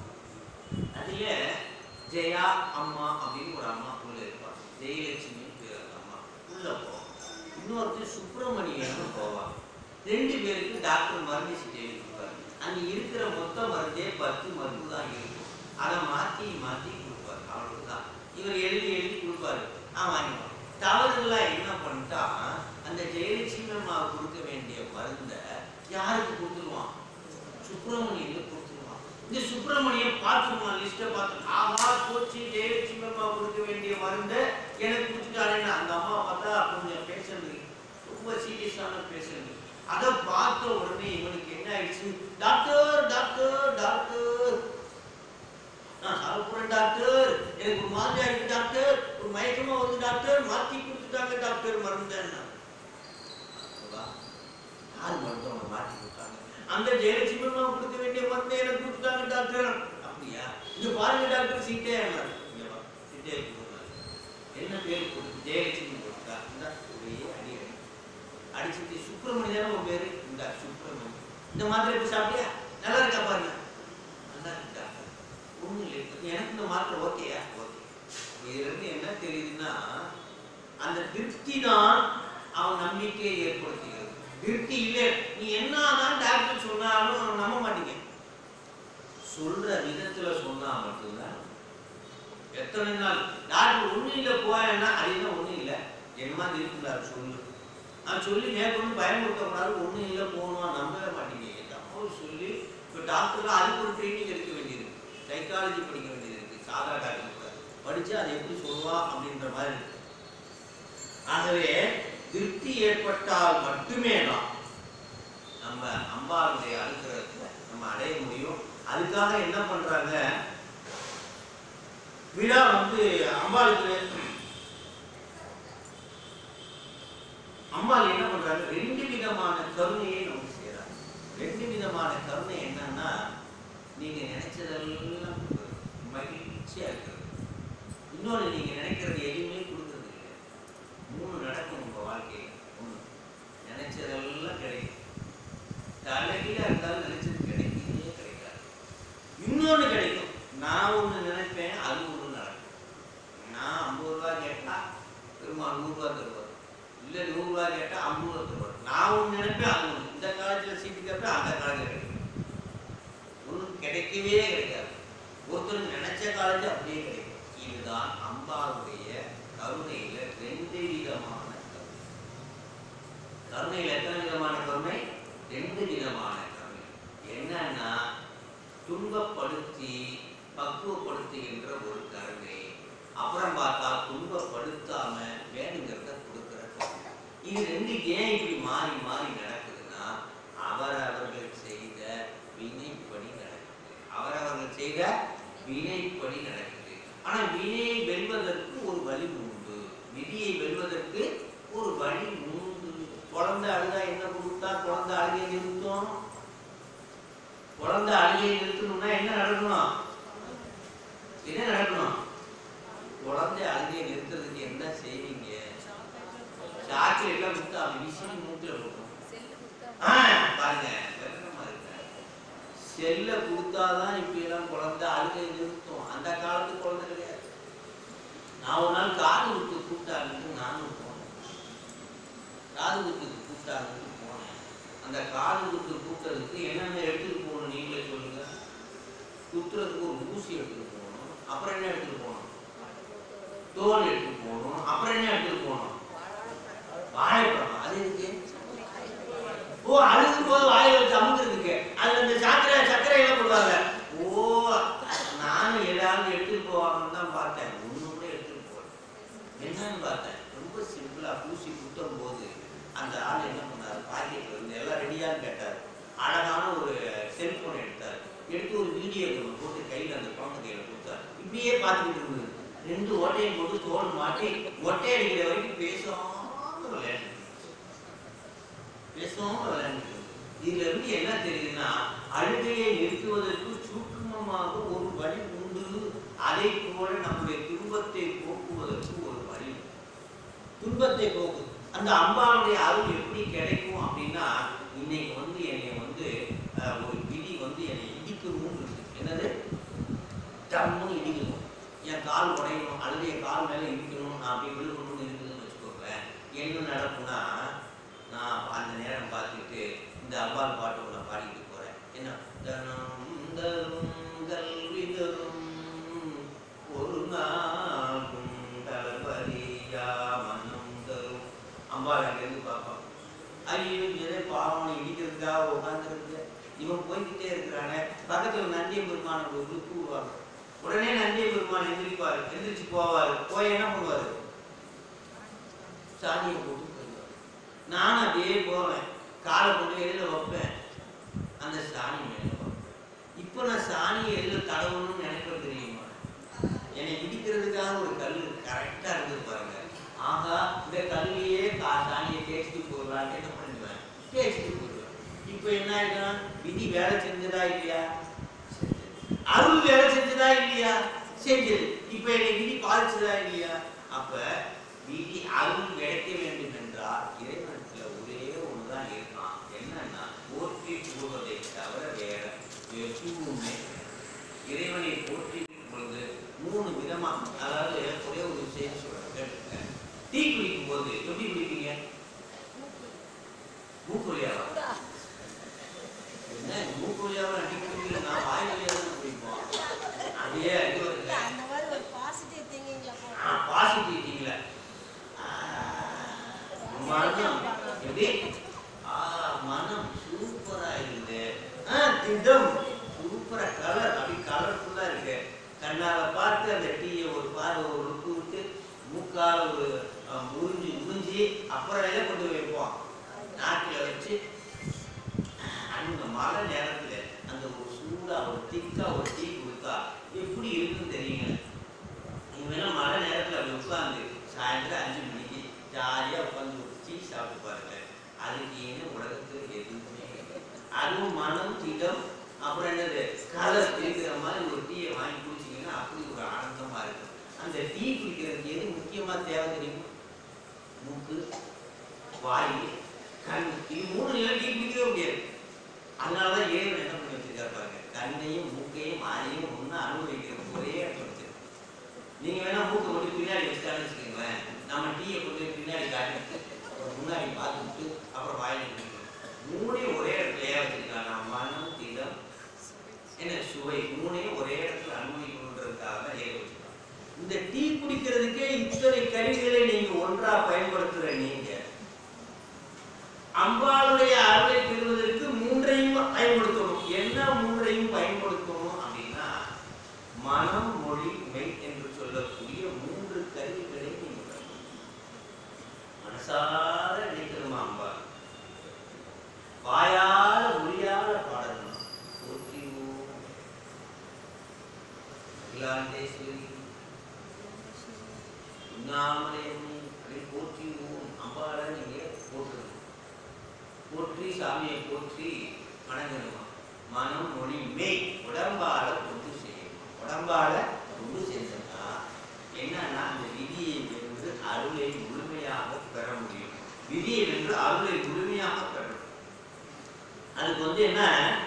அதுல ஜெயா அம்மா அப்படின்னு ஒரு அம்மா உள்ள இருப்பாங்க ஜெயலட்சுமி பேர் அந்த அம்மா உள்ள போவாங்க இன்னொருத்தர் சுப்பிரமணியன் போவாங்க ரெண்டு பேருக்கு டாக்டர் மருந்து சீட்டை கொடுப்பாரு அங்க இருக்கிற மொத்த மருந்தே பத்து மருந்து தான் இருக்கும் அதை மாத்தி மாத்தி கொடுப்பாரு அவ்வளவுதான் இவர் எழுதி எழுதி கொடுப்பாரு நான் வாங்கிடுவான் தவறுகளா என்ன பண்ணிட்டான் அந்த ஜெயலட்சுமி அம்மா கொடுக்க வேண்டிய மருந்தை யாருக்கு கொடுத்துருவான் சுப்பிரமணியனுக்கு கொடுத்துருவான் இந்த சுப்பிரமணியம் பார்த்துருவான் லிஸ்ட்டை பார்த்து ஆஹா போச்சு ஜெயலட்சுமி அம்மா கொடுக்க வேண்டிய மருந்தை எனக்கு கொடுத்துட்டாருன்னு அந்த அம்மா பார்த்தா கொஞ்சம் பேஷண்ட் ரொம்ப சீரியஸான பேஷண்ட் அதை பார்த்த உடனே இவனுக்கு என்ன ஆயிடுச்சு டாக்டர் டாக்டர் டாக்டர் நான் சாக போறேன் டாக்டர் எனக்கு ஒரு மாதிரியா இருக்கு டாக்டர் ஒரு மயக்கமா வருது டாக்டர் மாத்தி கொடுத்துட்டாங்க டாக்டர் மருந்தேன்னா கால் மருத்துவம் மாற்றி கொடுத்தாங்க அந்த ஜெயலட்சுமி அம்மா கொடுக்க வேண்டிய மருந்தை எனக்கு கொடுத்துட்டாங்க டாக்டர் அப்படியா இங்க பாருங்க டாக்டர் சீட்டே ஆனார் இங்க வா, சீட்டே கொடுத்தாங்க என்ன பேர் கொடுத்து ஜெயலட்சுமி கொடுத்தா இந்த ஒரே அடி அடி அடிச்சுட்டு சுப்பிரமணி தானே உன் பேரு இந்த சுப்பிரமணி இந்த மாத்திரை இப்ப சாப்பிட்டியா நல்லா இருக்கா பாருங்க நல்லா இருக்கா ஒண்ணும் இல்லை இப்ப எனக்கு இந்த மாத்திரை ஓகேயா ஓகே இதுல இருந்து என்ன தெரியுதுன்னா அந்த திருப்தி தான் அவன் நம்பிக்கையை ஏற்படுத்துகிறது திருப்தி இல்லை நீ என்னதான் டாக்டர் சொன்னாலும் நம்ப மாட்டீங்க சொல்ற விதத்துல சொன்னா மட்டும்தான் எத்தனை நாள் டாக்டர் ஒண்ணும் இல்லை போயேன்னா அது என்ன ஒண்ணும் இல்லை என்னமா இருக்குறாரு சொல்லு நான் சொல்லி மேற்கொண்டு பயமுறுத்தக்கூடாது ஒண்ணும் இல்லை போகணும் நம்பவே மாட்டீங்க நம்ம சொல்லி இப்போ டாக்டர்லாம் அதுக்கு ஒரு ட்ரைனிங் எடுக்க வேண்டியது சைக்காலஜி படிக்க வேண்டியது இருக்கு சாதா டாக்டர் கூட படிச்சு அதை எப்படி சொல்லுவா அப்படின்ற மாதிரி இருக்கு ஆகவே திருப்தி ஏற்பட்டால் மட்டுமே தான் நம்ம அம்பாளுடைய அனுகிரகத்தை நம்ம அடைய முடியும் அதுக்காக என்ன பண்றாங்க விழா வந்து அம்பாளுக்கு அம்பாள் என்ன பண்றாங்க ரெண்டு விதமான கருணையை நமக்கு செய்யறாங்க ரெண்டு விதமான கருணை என்னன்னா நீங்க நினைச்சதெல்லாம் கொடுக்குறது. மகிழ்ச்சியா இருக்கிறது இன்னொன்று நீங்க நினைக்கிறது எதுவுமே கொடுக்கறது இல்லை மூணு நடக்கும் உங்க வாழ்க்கையில ஒண்ணு நினைச்சதெல்லாம் கிடைக்கும் தலைகீழா இருந்தாலும் நினைச்சது கிடைக்கவே கிடைக்காது இன்னொன்னு கிடைக்கும் நான் ஒண்ணு நினைப்பேன் அது ஒண்ணு நடக்கும் நான் ஐம்பது ரூபா கேட்டா பெருமாள் நூறு ரூபா தருவார் இல்ல நூறு ரூபா கேட்டா ஐம்பது ரூபா தருவார் நான் ஒண்ணு நினைப்பேன் அது ஒண்ணு இந்த காலத்துல சீட்டு கேட்பேன் அந்த காலத்துல கிடைக்கும் ஒன்றும் கிடைக்கவே கிடைக்காது ஒருத்தருக்கு நினைச்ச காலத்துல அப்படியே கிடைக்கும் இதுதான் அம்பாவுடைய கருணையில ரெண்டு விதமான கருணை கருணையில எத்தனை விதமான கருணை ரெண்டு விதமான கருணை என்னன்னா துன்பப்படுத்தி பக்குவப்படுத்துகின்ற ஒரு கருணை அப்புறம் பார்த்தா துன்பப்படுத்தாம வேணுங்கிறத கொடுக்கிற கருணை இது ரெண்டு ஏன் இப்படி மாறி மாறி நடக்குதுன்னா அவரவர்கள் செய்த வினைப்படி நடக்குது அவரவர்கள் செய்த வினைப்படி நடக்குது ஆனா வினையை வெல்வதற்கு ஒரு வழி உண்டு விதியை வெல்வதற்கு ஒரு வழி உண்டு குழந்தை அழுதா என்ன கொடுத்தா குழந்தை அழுகையை நிறுத்தும் குழந்தை அழுகையை நிறுத்தணும்னா என்ன நடக்கணும் என்ன நடக்கணும் குழந்தை அழுகையை நிறுத்துறதுக்கு என்ன செய்வீங்க சாக்லேட்லாம் கொடுத்து அவன் விசிறி மூக்கில் கொடுக்கணும் ஆ, பாருங்க விளக்கமா இருக்க செல்ல கொடுத்தாதான் இப்ப எல்லாம் குழந்தை அழுகை நிறுத்தும் அந்த காலத்து குழந்தை கிடையாது நான் ஒரு நாள் காது குத்து கூப்பிட்டாங்கன்னு நானும் போனேன் காது குத்துக்கு கூப்பிட்டாங்கன்னு போனேன் அந்த காது குத்து கூப்பிட்டதுக்கு என்னென்ன எடுத்துட்டு போகணும் நீங்களே சொல்லுங்க குத்துறதுக்கு ஒரு ஊசி எடுத்துட்டு போகணும் அப்புறம் என்ன எடுத்துட்டு போகணும் தோல் எடுத்துட்டு போகணும் அப்புறம் என்ன எடுத்துட்டு போகணும் வாழைப்பழம் அது இருக்கு ஓ அழுகு போது வாயில வச்சு அமுக்கிறதுக்கு அதுல இந்த சர்க்கரை சர்க்கரை எல்லாம் போடுவாங்க ஓ நானும் ஏதாவது எடுத்துட்டு போவாங்கன்னு தான் பார்த்தேன் ஒண்ணு கூட எடுத்துட்டு போகல என்னன்னு பார்த்தேன் ரொம்ப சிம்பிளா பூசி குத்தும் போது அந்த ஆள் என்ன பண்ணாரு பாக்கெட்ல இருந்து எல்லாம் ரெடியான்னு கேட்டாரு அழகான ஒரு செல்போன் எடுத்தாரு எடுத்து ஒரு வீடியோ போட்டு கையில அந்த குழந்தை கையில கொடுத்தாரு இப்படியே பார்த்துக்கிட்டு இருந்தது ரெண்டு ஓட்டையும் போட்டு தோல் மாட்டி ஒட்டை அடிக்கிற வரைக்கும் பேசாம விளையாண்டு பேசாம விளையாண்டு இதுல இருந்து என்ன தெரியுதுன்னா அழுகையை நிறுத்துவதற்கு சூட்சுமமாக ஒரு வழி உண்டு அதை போல நம்முடைய துன்பத்தை போக்குவதற்கு ஒரு வழி உண்டு. துன்பத்தை போக்குது அந்த அம்பாளுடைய அருள் எப்படி கிடைக்கும் அப்படின்னா இன்னைக்கு வந்து என்னை வந்து அஹ், ஒரு விதி வந்து என்னை இடிக்கணும்னு இருக்கு என்னது டம்முன்னு இடிக்கணும் என் கால் உடையணும் அல்லது என் கால் மேலே இடிக்கணும் நான் அப்படி விழுகணும்னு இருக்குதுன்னு வச்சுக்கோங்களேன் என்ன நடக்கும்னா நான் அந்த நேரம் பார்த்துட்டு இந்த அம்பாள் பாட்டு ஒன்று பாடிட்டு போகிறேன் என்ன தனம் தரும் கல்வி தரும் ஒரு நாளும் தளபதியா மன்னம் தரும் அம்பாள் அங்கேருந்து பார்ப்பான் ஐயோ இதே பாவம் இடிக்கிறதுக்காக உட்காந்துருக்கு இவன் போய்கிட்டே இருக்கிறானே பக்கத்துல நந்திய பெருமான ஒரு கூடுவாங்க உடனே நந்திய பெருமான் எந்திரிப்பாரு எந்திரிச்சு போவாரு போய் என்ன பண்ணுவாரு சாணியை போட்டு போயிடுவாரு நானும் அப்படியே போவேன் காலை கொண்டு வெளியில வைப்பேன் அந்த சாணி மேல வைப்பேன் இப்போ நான் சாணியை எதுல தடவணும்னு நினைப்பேன் தெரியுமா என்னை இடிக்கிறதுக்காக ஒரு கல் கரெக்டா இருந்தது பாருங்க ஆகா இந்த கல்லையே கா சாணியை தேய்ச்சிட்டு போடலான்னு என்ன பண்ணுவேன் தேய்ச்சிட்டு போயிடுவேன் அருள் வேலை செஞ்சதா இல்லையா செஞ்சது இப்ப என்னை விதி பாதிச்சதா இல்லையா அப்ப விதி அருள் கிடைக்க வேண்டும் என்றால் இறைவனத்துல ஒரே ஒண்ணுதான் இருக்கான் என்னன்னா போற்றி கூறுவதை தவிர வேற எதுவுமே கிடையாது. இறைவனை போற்றி பொழுது மூணு விதமா அதாவது ஒரே ஒரு விஷயம் சொல்றேன் கேட்டுங்க டீ குடிக்கும் போது எப்படி குடிப்பீங்க மூக்கு வழியாவா என்ன மூக்கு வழியாவா டீ குடிக்கல நான் வாய் வழியாக தான் குடிப்போம் அப்படியே அடி வருது அந்த மாதிரி ஒரு பாசிட்டிவ் திங்கிங்ல ஆ, பாசிட்டிவிட்டிங்கள மனம் எப்படி ஆ மனம் சூப்பரா இருக்குது ஆ திடம் சூப்பரா கலர் அப்படி கலர்ஃபுல்லா இருக்கு கண்ணால பார்த்து அந்த டீயை ஒரு பார்வை ஒரு லுக்கு விட்டு மூக்கால ஒரு ஆ, முறிஞ்சு முறிஞ்சி அப்புறம் எதை கொண்டு வைப்போம் நாட்டில் வச்சு அந்த மழை நேரத்துல அந்த ஒரு சூடா ஒரு திக்கா ஒரு டீ கொடுத்தா எப்படி இருக்குன்னு தெரியுங்க நீங்க வேணா மழை நேரத்துல அப்படி உட்காந்து சாயந்தரம் அஞ்சு மணிக்கு ஜாலியா உட்காந்து ஒரு டீ சாப்பிட்டு பாருங்க அதுக்கு என்ன உலகத்துல எதுவுமே இல்லை. அதுவும் மனம் திடம் அப்புறம் என்னது கலர் இருக்கிற மாதிரி ஒரு டீயை வாங்கி குடிச்சீங்கன்னா அப்படி ஒரு ஆனந்தமா இருக்கும் அந்த டீ குடிக்கிறதுக்கு எது முக்கியமா தேவை தெரியுமா மூக்கு வாய் கண் இது மூணு நிலை டீ குடிக்கவே முடியாது அதனாலதான் இறைவன் என்ன பண்ணி வச்சிருக்காரு பாருங்க கண்ணையும் மூக்கையும் வாயையும் ஒண்ணு அனுபவிக்கிறது ஒரே இடத்துல வச்சிருக்காரு நீங்க வேணா மூக்கை கொண்டு பின்னாடி வச்சுட்டான்னு வச்சுக்கோங்களேன் நம்ம டீயை கொண்டு போய் பின்னாடி காட்டிட்டு அப்புறம் முன்னாடி பார்த்துட்டு அப்புறம் வாயில குடிக்கணும் மூணையும் ஒரே இடத்துலயே வச்சிருக்காங்க மனம் திடம் என்ன சுவை மூணையும் ஒரே இடத்துல அனுபவிக்கணுன்றதுக்காக தான் ஏக வச்சிருக்காங்க இந்த டீ குடிக்கிறதுக்கே இத்தனை கருவிகளை நீங்க ஒன்றா பயன்படுத்துற நீங்க அம்பாளுடைய அருளை பெறுவதற்கு மூன்றையும் பயன்படுத்தணும் என்ன மூன்றையும் பயன்படுத்தணும் அப்படின்னா மனம் மொழி மெய் என்று சொல்லக்கூடிய மூன்று கருவிகளை நீங்க பயன்படுத்தணும். மனசார நினைக்கணுமா அம்பாள் வாயால மொழியால பாடணும் போற்றி ஓம் அகிலாண்டேஸ்வரி உண்ணாமலையம்மி அப்படி போற்றி ஓம் அம்பாளை நீங்க போற்றணும் போற்றி சாமியை போற்றி வணங்கணுமா மனம் மொழி மெய் உடம்பால கொண்டு செய்யணும் உடம்பால கொண்டு செஞ்சோம்னா என்னன்னா அந்த விதியை வென்று அருளை முழுமையாக பெற முடியும் விதியை வென்று அருளை முழுமையாக பெறணும் அதுக்கு வந்து என்ன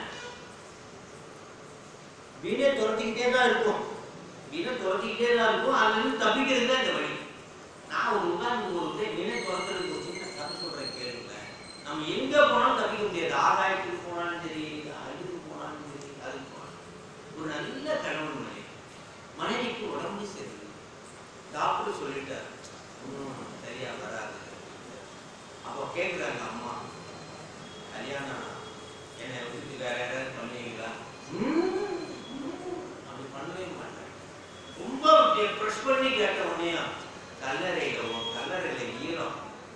வீணை துரத்திக்கிட்டே தான் இருக்கும் வீணை துரத்திக்கிட்டே தான் இருக்கும் அதுல இருந்து தப்பிக்கிறது தான் இந்த வழி நான் ஒரு உதாரணத்துக்கு ஒரு விதை வினை துரத்துறதுக்கு ஒரு சின்ன கதை சொல்றேன் கேளுங்க நம்ம எங்க போனாலும் தப்பிக்க முடியாது ஆகாயத்துக்கு போனாலும் சரி அழுக்கு போனாலும் சரி அதுக்கு போனாலும் ஒரு நல்ல கணவன் மனைவி மனைவிக்கு உடம்பு சரி டாக்டர் சொல்லிட்டார் ஒன்றும் சரியா வராது அப்போ கேட்குறாங்க அம்மா கல்யாணம் என்னை விட்டு வேற யாராவது பண்ணுவீங்களா ம், ம், அப்படி பண்ணவே மாட்டேன் ரொம்ப ப்ரெஷ் பண்ணி கேட்ட உடனே கல்லறையில உன் கல்லறையில ஈரம்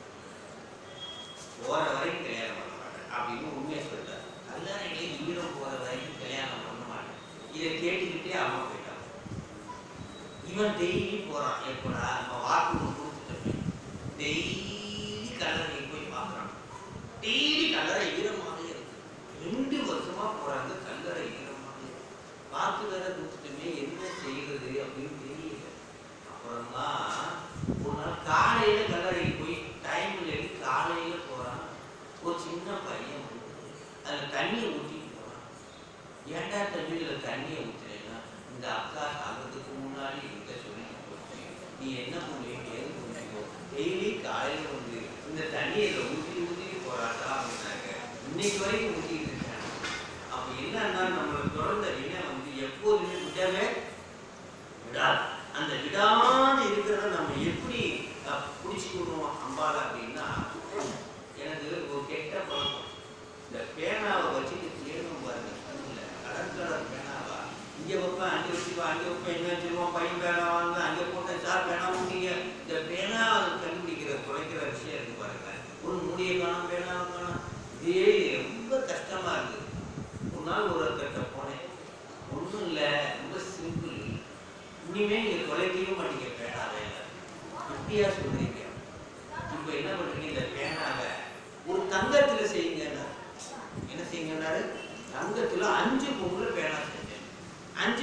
போற வரைக்கும் கல்யாணம் பண்ண மாட்டேன் அப்படின்னு உண்மையை சொல்லிட்டார் கல்லறையில ஈரம் போற வரைக்கும் கல்யாணம் பண்ண மாட்டேன் இதை கேட்டுக்கிட்டே அம்மா போயிட்டான் இவன் டெய்லி போறான் எப்படா நம்ம வாக்கு கொடுத்துட்டோமே டெய்லி கல்லறைக்கு போய் பார்க்கறான் டெய்லி கல்லறை ஈரமாக இருக்கு ரெண்டு வருஷமா போறாங்க கல்லறை ஈரமாக இருக்கு வாக்கு வேற கொடுத்துட்டோமே என்ன செய்யறது அப்படின்னு தெரியல அப்புறம்தான் ஒரு நாள் காலையில கல்லறைக்கு போய் டைம்ல இருந்து காலையில போறான் ஒரு சின்ன பையன் வந்து அதுல தண்ணியை ஊற்றிட்டு போறான் ஏன்டா தண்ணியில தண்ணியை ஊற்றுறேன்னா இந்த அக்கா சாகிறதுக்கு முன்னாடி என்கிட்ட சொல்லிட்டு போச்சு நீ என்ன பண்ணுவீங்க ஏது பண்ணுவீங்க டெய்லி காலையில வந்து இந்த தண்ணியை இதில் ஊற்றி ஊற்றிட்டு போறாட்டா அப்படின்னாங்க இன்னைக்கு வரைக்கும் ஊற்றிட்டு இருக்கேன் அப்ப என்னன்னா நம்மளை தொடர்ந்த வினை வந்து எப்போதுமே விடவே விடாது அந்த விடாது இருக்கிறத நம்ம எப்படி அஹ், பிடிச்சுக்கணும் அம்பால அப்படின்னா எனக்கு ஒரு கெட்ட பழக்கம் இந்த பேனாவை வச்சுட்டு தேடும் பாருங்க கண்ணுல கலர் கலர் பேனாவா இங்க வைப்பேன் அங்க வச்சுப்பேன் அங்க வைப்பேன் இங்க வச்சிருவோம் பையன் பேனா வாங்க அங்க போட்டேன் சார் பேனா ஊட்டிங்க இந்த பேனா கண்டுபிடிக்கிற குறைக்கிற விஷயம் இருக்கு பாருங்க ஒரு முடியை காணும் பேனாவை காணும் இதே ரொம்ப கஷ்டமா இருக்கு ஒரு நாள் ஒரு ஒருத்தர்கிட்ட போனேன் ஒன்றும் இல்லை ரொம்ப சிம்பிள் இனிமே நீங்க தொலைக்கவே மாட்டீங்க பேனாவை இப்படியா சொல்றீங்க இப்போ என்ன பண்றீங்க இந்த பேனாவை ஒரு தங்கத்துல செய்யுங்க என்ன செய்யுங்கன்னாரு தங்கத்துல அஞ்சு பொங்கல பேனா செஞ்சேன் அஞ்சு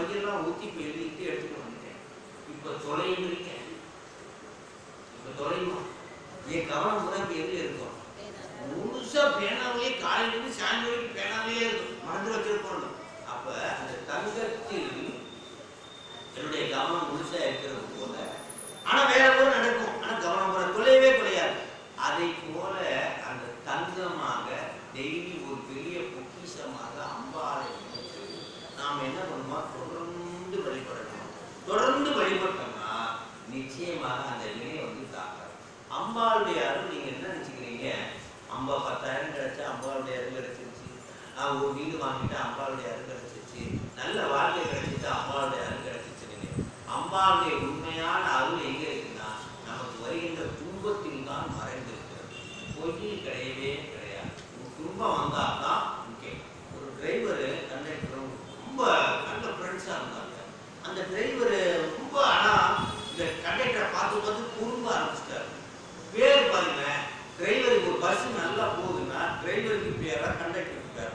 மையெல்லாம் ஊற்றி இப்போ எழுதிட்டு எடுத்துட்டு வந்துட்டேன் இப்போ தொலைன்னு இருக்கேன் இப்போ தொலைமா என் கவனம் கூட இப்போ எதில் இருக்கும் முழுசா பேனாவே காலையில இருந்து சாயந்தரம் வரைக்கும் பேனாவே இருக்கும் மனதில் வச்சிருப்போம் அப்ப அந்த தங்கத்தில் என்னுடைய கவனம் முழுசா இருக்கிறது போல ஆனா வேற கூட நடக்கும் ஆனா கவனம் கூட குலையவே குலையாது அதை போல அந்த தங்கமாக டெய்லி ஒரு பெரிய பொக்கிஷமாக அம்பாளை நினைத்து நாம் என்ன பண்ணுவோம் தொடர்ந்து வழிபடணும் தொடர்ந்து வழிபட்டோம்னா நிச்சயமாக அந்த நிலையை வந்து தாக்காது அம்பாளுடைய அருள் நீங்க என்ன நினைச்சுக்கிறீங்க அம்பா பத்தாயிரம் கிடைச்சா அம்பாளுடைய அருள் கிடைச்சிருச்சு ஆஹ் ஒரு வீடு வாங்கிட்டா அம்பாளுடைய அருள் கிடைச்சிருச்சு நல்ல வாழ்க்கை கிடைச்சிட்டு அம்பாளுடைய அருள் கிடைச்சிருச்சுன்னு அம்பாளுடைய உண்மையான அருள் எங்க இருக்குன்னா நமக்கு வருகின்ற துன்பத்தில் தான் மறைந்திருக்கிறது பொய்யில் கிடையவே கிடையாது ஒரு துன்பம் வந்தால் தான் முக்கியம் ஒரு டிரைவர் கண்டக்டரும் ரொம்ப நல்ல ஃப்ரெண்ட்ஸாக இருந்தாங்க அந்த டிரைவர் ரொம்ப ஆனால் இந்த கண்டக்டரை பார்த்து பார்த்து குறும்ப ஆரம்பிச்சிட்டாரு பேர் பாருங்க டிரைவருக்கு ஒரு பஸ் நல்லா போகுதுன்னா டிரைவருக்கு பேரா கண்டக்டருக்கு பேரா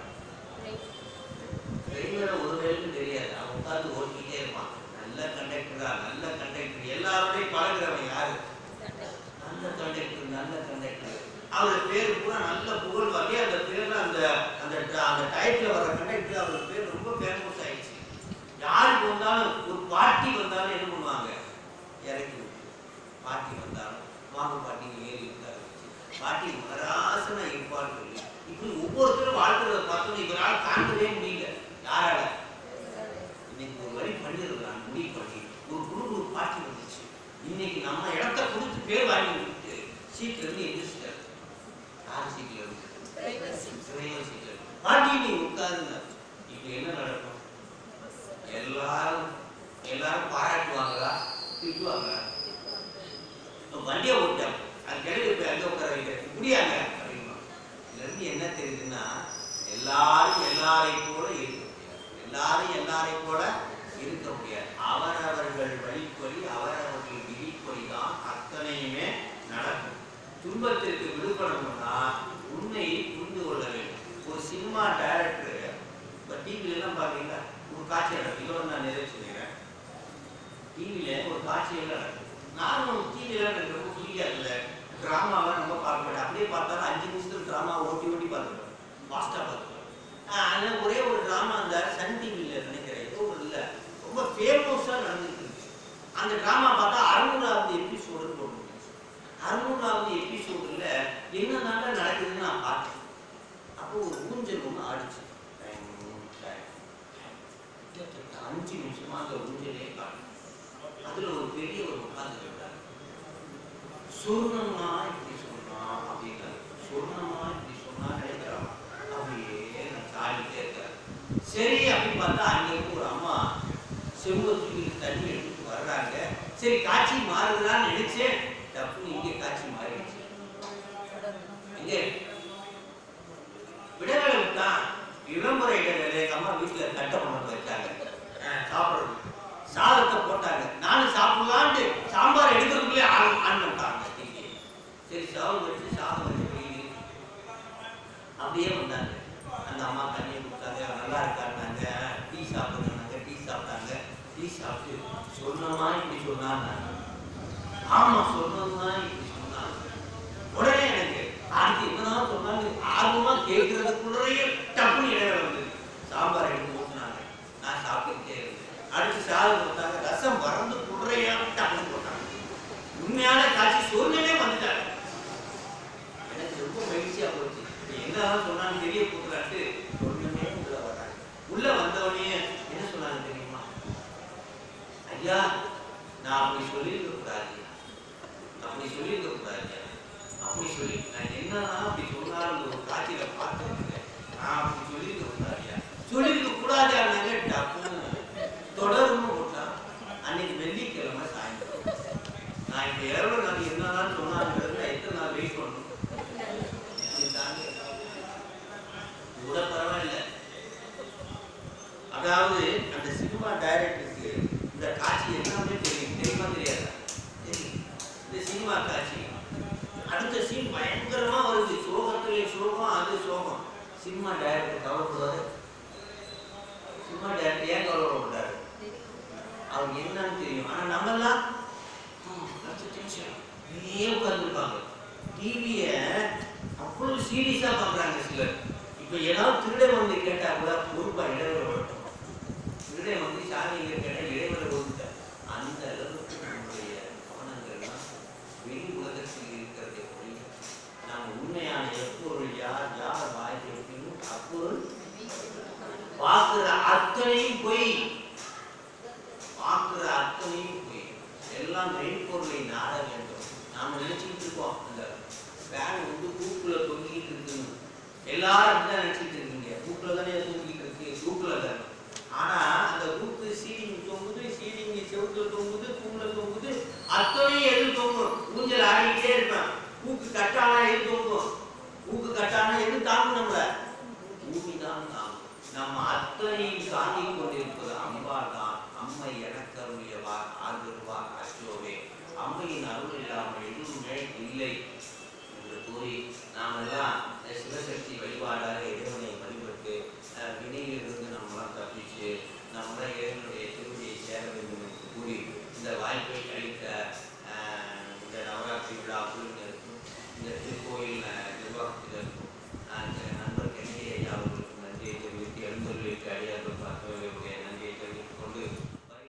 டிரைவரை ஒரு வேலைக்கும் தெரியாது அவன் உட்காந்து ஓட்டிக்கிட்டே இருப்பான் நல்ல கண்டக்டரா நல்ல கண்டக்டர் எல்லாரோடையும் பழகுறவன் யாரு நல்ல கண்டக்டர் நல்ல கண்டக்டர் அவர் பேர் பூரா நல்ல புகழ் வகை அந்த பேர்ல அந்த அந்த அந்த டயத்துல வர கண்டக்டர் அவர் பேர் ரொம்ப ஃபேமஸ் ஆயிடுச்சு யாருக்கு வந்தாலும் ஒரு பாட்டி வந்தாலும் என்ன பண்ணுவாங்க இறக்கி விட்டு பாட்டி வந்தாலும் வாங்க பாட்டி ஏறி உட்கார வச்சு பாட்டி மகராசனா இருப்பான்னு சொல்லி இப்படி ஒவ்வொருத்தரும் வாழ்க்கையை பார்த்தோம் இவரால் தாங்கவே முடியல யாரால இன்னைக்கு ஒரு வழி பண்ணிருக்கலாம் முடிவு பண்ணி ஒரு குழு ஒரு பாட்டி வந்துச்சு இன்னைக்கு நம்ம இடத்த கொடுத்து பேர் வாங்கி கொடுத்து சீட்ல இருந்து எந்திரிச்சிட்டாரு யார் சீட்ல இருந்து டிரைவர் சீட்ல இருந்து. பாட்டி நீ உட்காருங்க இப்ப என்ன நடக்கும் எல்லாரும் எல்லாரும் பாராட்டுவாங்களா திட்டுவாங்களா இப்ப வண்டியை ஓட்டாங்க அது கிளம்பி போய் அங்க உட்கார வைக்கிறேன் முடியாங்க அப்படின்னா இதுல இருந்து என்ன தெரியுதுன்னா எல்லாரும் எல்லாரையும் போல இருக்க முடியாது எல்லாரும் எல்லாரையும் போல இருக்க முடியாது அவரவர்கள் வழிப்படி அவரவர்கள் விதிப்படி தான் அத்தனையுமே நடக்கும் துன்பத்திற்கு விடுபடணும்னா உண்மையை புரிந்து கொள்ள வேண்டும் ஒரு சினிமா டைரக்டர் இப்போ டிவில எல்லாம் பார்த்தீங்களா ஒரு காட்சி நடக்கும் இதோட நான் நிறைவு சொல்லிடுறேன் டிவியில ஒரு காட்சியெல்லாம் நடக்கும் நானும் டிவியில எனக்கு ரொம்ப பிடிக்காதுல்ல ட்ராமாவெல்லாம் ரொம்ப பார்க்க மாட்டேன் அப்படியே பார்த்தாலும் அஞ்சு நிமிஷத்துல ட்ராமா ஓட்டி ஓட்டி பார்த்துருவேன் ஃபாஸ்ட்டாக பார்த்துருவேன் ஆனால் ஒரே ஒரு ட்ராமா அந்த சன் டிவியில் நினைக்கிறேன் ஏதோ ஒரு இல்லை ரொம்ப ஃபேமஸாக நடந்துட்டு இருக்கு அந்த ட்ராமா பார்த்தா அறுநூறாவது எபிசோடுன்னு போட்டு அறுநூறாவது எபிசோடில் என்னென்னால நடக்குதுன்னு நான் பார்த்தேன் அப்போ ஒரு ஊஞ்சல் ஒன்று ஆடிச்சு டைம், டைம், டைம். கிட்டத்தட்ட அஞ்சு நிமிஷமா அந்த ஊஞ்சலே காணும் அதுல ஒரு பெரியவர் உட்கார்ந்து இருக்காரு சொர்ணமா இப்படி சொன்னா அப்படின்னாரு சொர்ணமா இப்படி சொன்னா நினைக்கிறான் அப்படியே நான் சாடிட்டே இருக்காரு சரி அப்படின்னு பார்த்தா அங்க இருந்து ஒரு அம்மா செம்பு தண்ணி எடுத்துட்டு வர்றாங்க சரி காட்சி மாறுதுலான்னு நினைச்சேன் டப்புன்னு இங்கே காட்சி மாறிடுச்சு எங்க விடவேலை விட்டான் விளம்பர இடைவேளை எங்க அம்மா வீட்டுல கட்ட பண்ண வச்சாங்க அஹ் சாப்பிடுறது சாதத்தை போட்டாங்க நானும் சாப்பிடலான்ட்டு சாம்பார் எடுக்கிறதுக்குள்ளே ஆன் ஆன் பண்ணிட்டாங்க டிவி சரி சாதம் வச்சு சாதம் வச்சு போய் அப்படியே வந்தாங்க அந்த அம்மா தண்ணியை கொடுத்தாங்க நல்லா இருக்காருனாங்க டீ சாப்பிடுறாங்க டீ சாப்பிட்டாங்க டீ சாப்பிட்டு சொன்னமா இப்படி சொன்னாங்க ஆமா சொன்னதுமா இப்படி சொன்னாங்க உடனே எனக்கு அடுத்து என்னதான் சொன்னாங்க ஆர்வமா கேட்கறதுக்குள்ளேயே டப்புனு இடைவேளை வந்தது சாம்பார் எடுத்து ஊற்றினாங்க நான் சாப்பிட்டுக்கிட்டே இருந்தேன் அடுத்து சாதம் கொடுத்தாங்க ரசம் வறந்து குறையா டப்புனு போட்டாங்க உண்மையான காட்சி சூழ்நிலையே வந்துட்டாங்க எனக்கு ரொம்ப மகிழ்ச்சியா போச்சு இப்ப என்னதான் சொன்னாங்க தெரிய போட்டுறாட்டு ஒண்ணுமே உள்ள வர்றாங்க உள்ள வந்தவொடனே என்ன சொன்னாங்க தெரியுமா ஐயா நான் அப்படி சொல்லியிருக்க கூடாது அப்படி சொல்லியிருக்க கூடாது அப்படி சொல்லி நான் என்னன்னா அப்படி சொன்னாலும் ஒரு காட்சியில பார்த்துருக்கேன் நான் அப்படி சொல்லியிருக்க கூடாது சொல்லியிருக்க கூடாது அண்ணாங்க டப்புன்னு தொடர்ந்து போட்டான் அன்னைக்கு வெள்ளிக்கிழமை சாயந்தரம் நான் இப்ப எவ்வளவு நாள் என்னதான் சொன்னாங்கிறது நான் எத்தனை நாள் வெயிட் பண்ணணும் இதுதாங்க. கூட பரவாயில்ல அதாவது அந்த சினிமா டைரக்டருக்கு இந்த காட்சி எல்லாமே தெரியும் தெரியுமா தெரியாதா தெரியும் இந்த சினிமா காட்சி அடுத்த சீன் பயங்கரமா வருது சோகத்திலே சோகம் அது சோகம் சினிமா டைரக்டர் கவலைப்படுவாரு சினிமா டைரக்டர் ஏன் கவலைப்படாரு டிவியை அவ்வளவு சீரியஸா பார்க்குறாங்க சிலர் இப்போ ஏதாவது திருடன் வந்து கேட்டா கூட பொறுப்பா இடைவெளி வரட்டும் திருடன் வந்து சாமிங்க கேட்டா இடைவெளி கொடுத்த அந்த அளவுக்கு நம்முடைய கவனங்கள்லாம் வெளி உலகத்தில் இருக்கிறதை ஒழிய நாம் உண்மையான எப்பொருள் யார் யார் வாய் வைக்கணும் அப்பொருள் பார்க்கிற அத்தனையும் பொய் பார்க்கிற அத்தனையும் பொய் எல்லாம் மெய்ப்பொருளை நாட வேண்டும் நாம நினைச்சிட்டு இருக்கோம் அந்த ஃபேன் வந்து கூக்குல தொங்கிட்டு இருக்குன்னு எல்லாரும் அப்படிதான் நினைச்சிட்டு இருக்கீங்க கூக்குல தானே தொங்கிட்டு இருக்கு கூக்குல தானே ஆனா அந்த கூக்கு சீலிங் தொங்குது சீலிங் செவுத்துல தொங்குது தூண்ல தொங்குது அத்தனையும் எது தொங்கும் ஊஞ்சல் ஆடிக்கிட்டே இருப்பேன் கூக்கு கட்டானா எது தொங்கும் கூக்கு கட்டானா எது தாங்கும் நம்மள பூமி தான் தாங்கும் நம்ம அத்தனையும் தாங்கிக் கொண்டிருப்பது அம்பாள் தான் அம்மை எனக்கு அருளியவார் ஆதருவார் அச்சோவே அம்மையின் அருள் இல்லாமல் எதுவுமே இல்லை என்று கூறி நாமெல்லாம் இந்த சிவசக்தி வழிபாடாக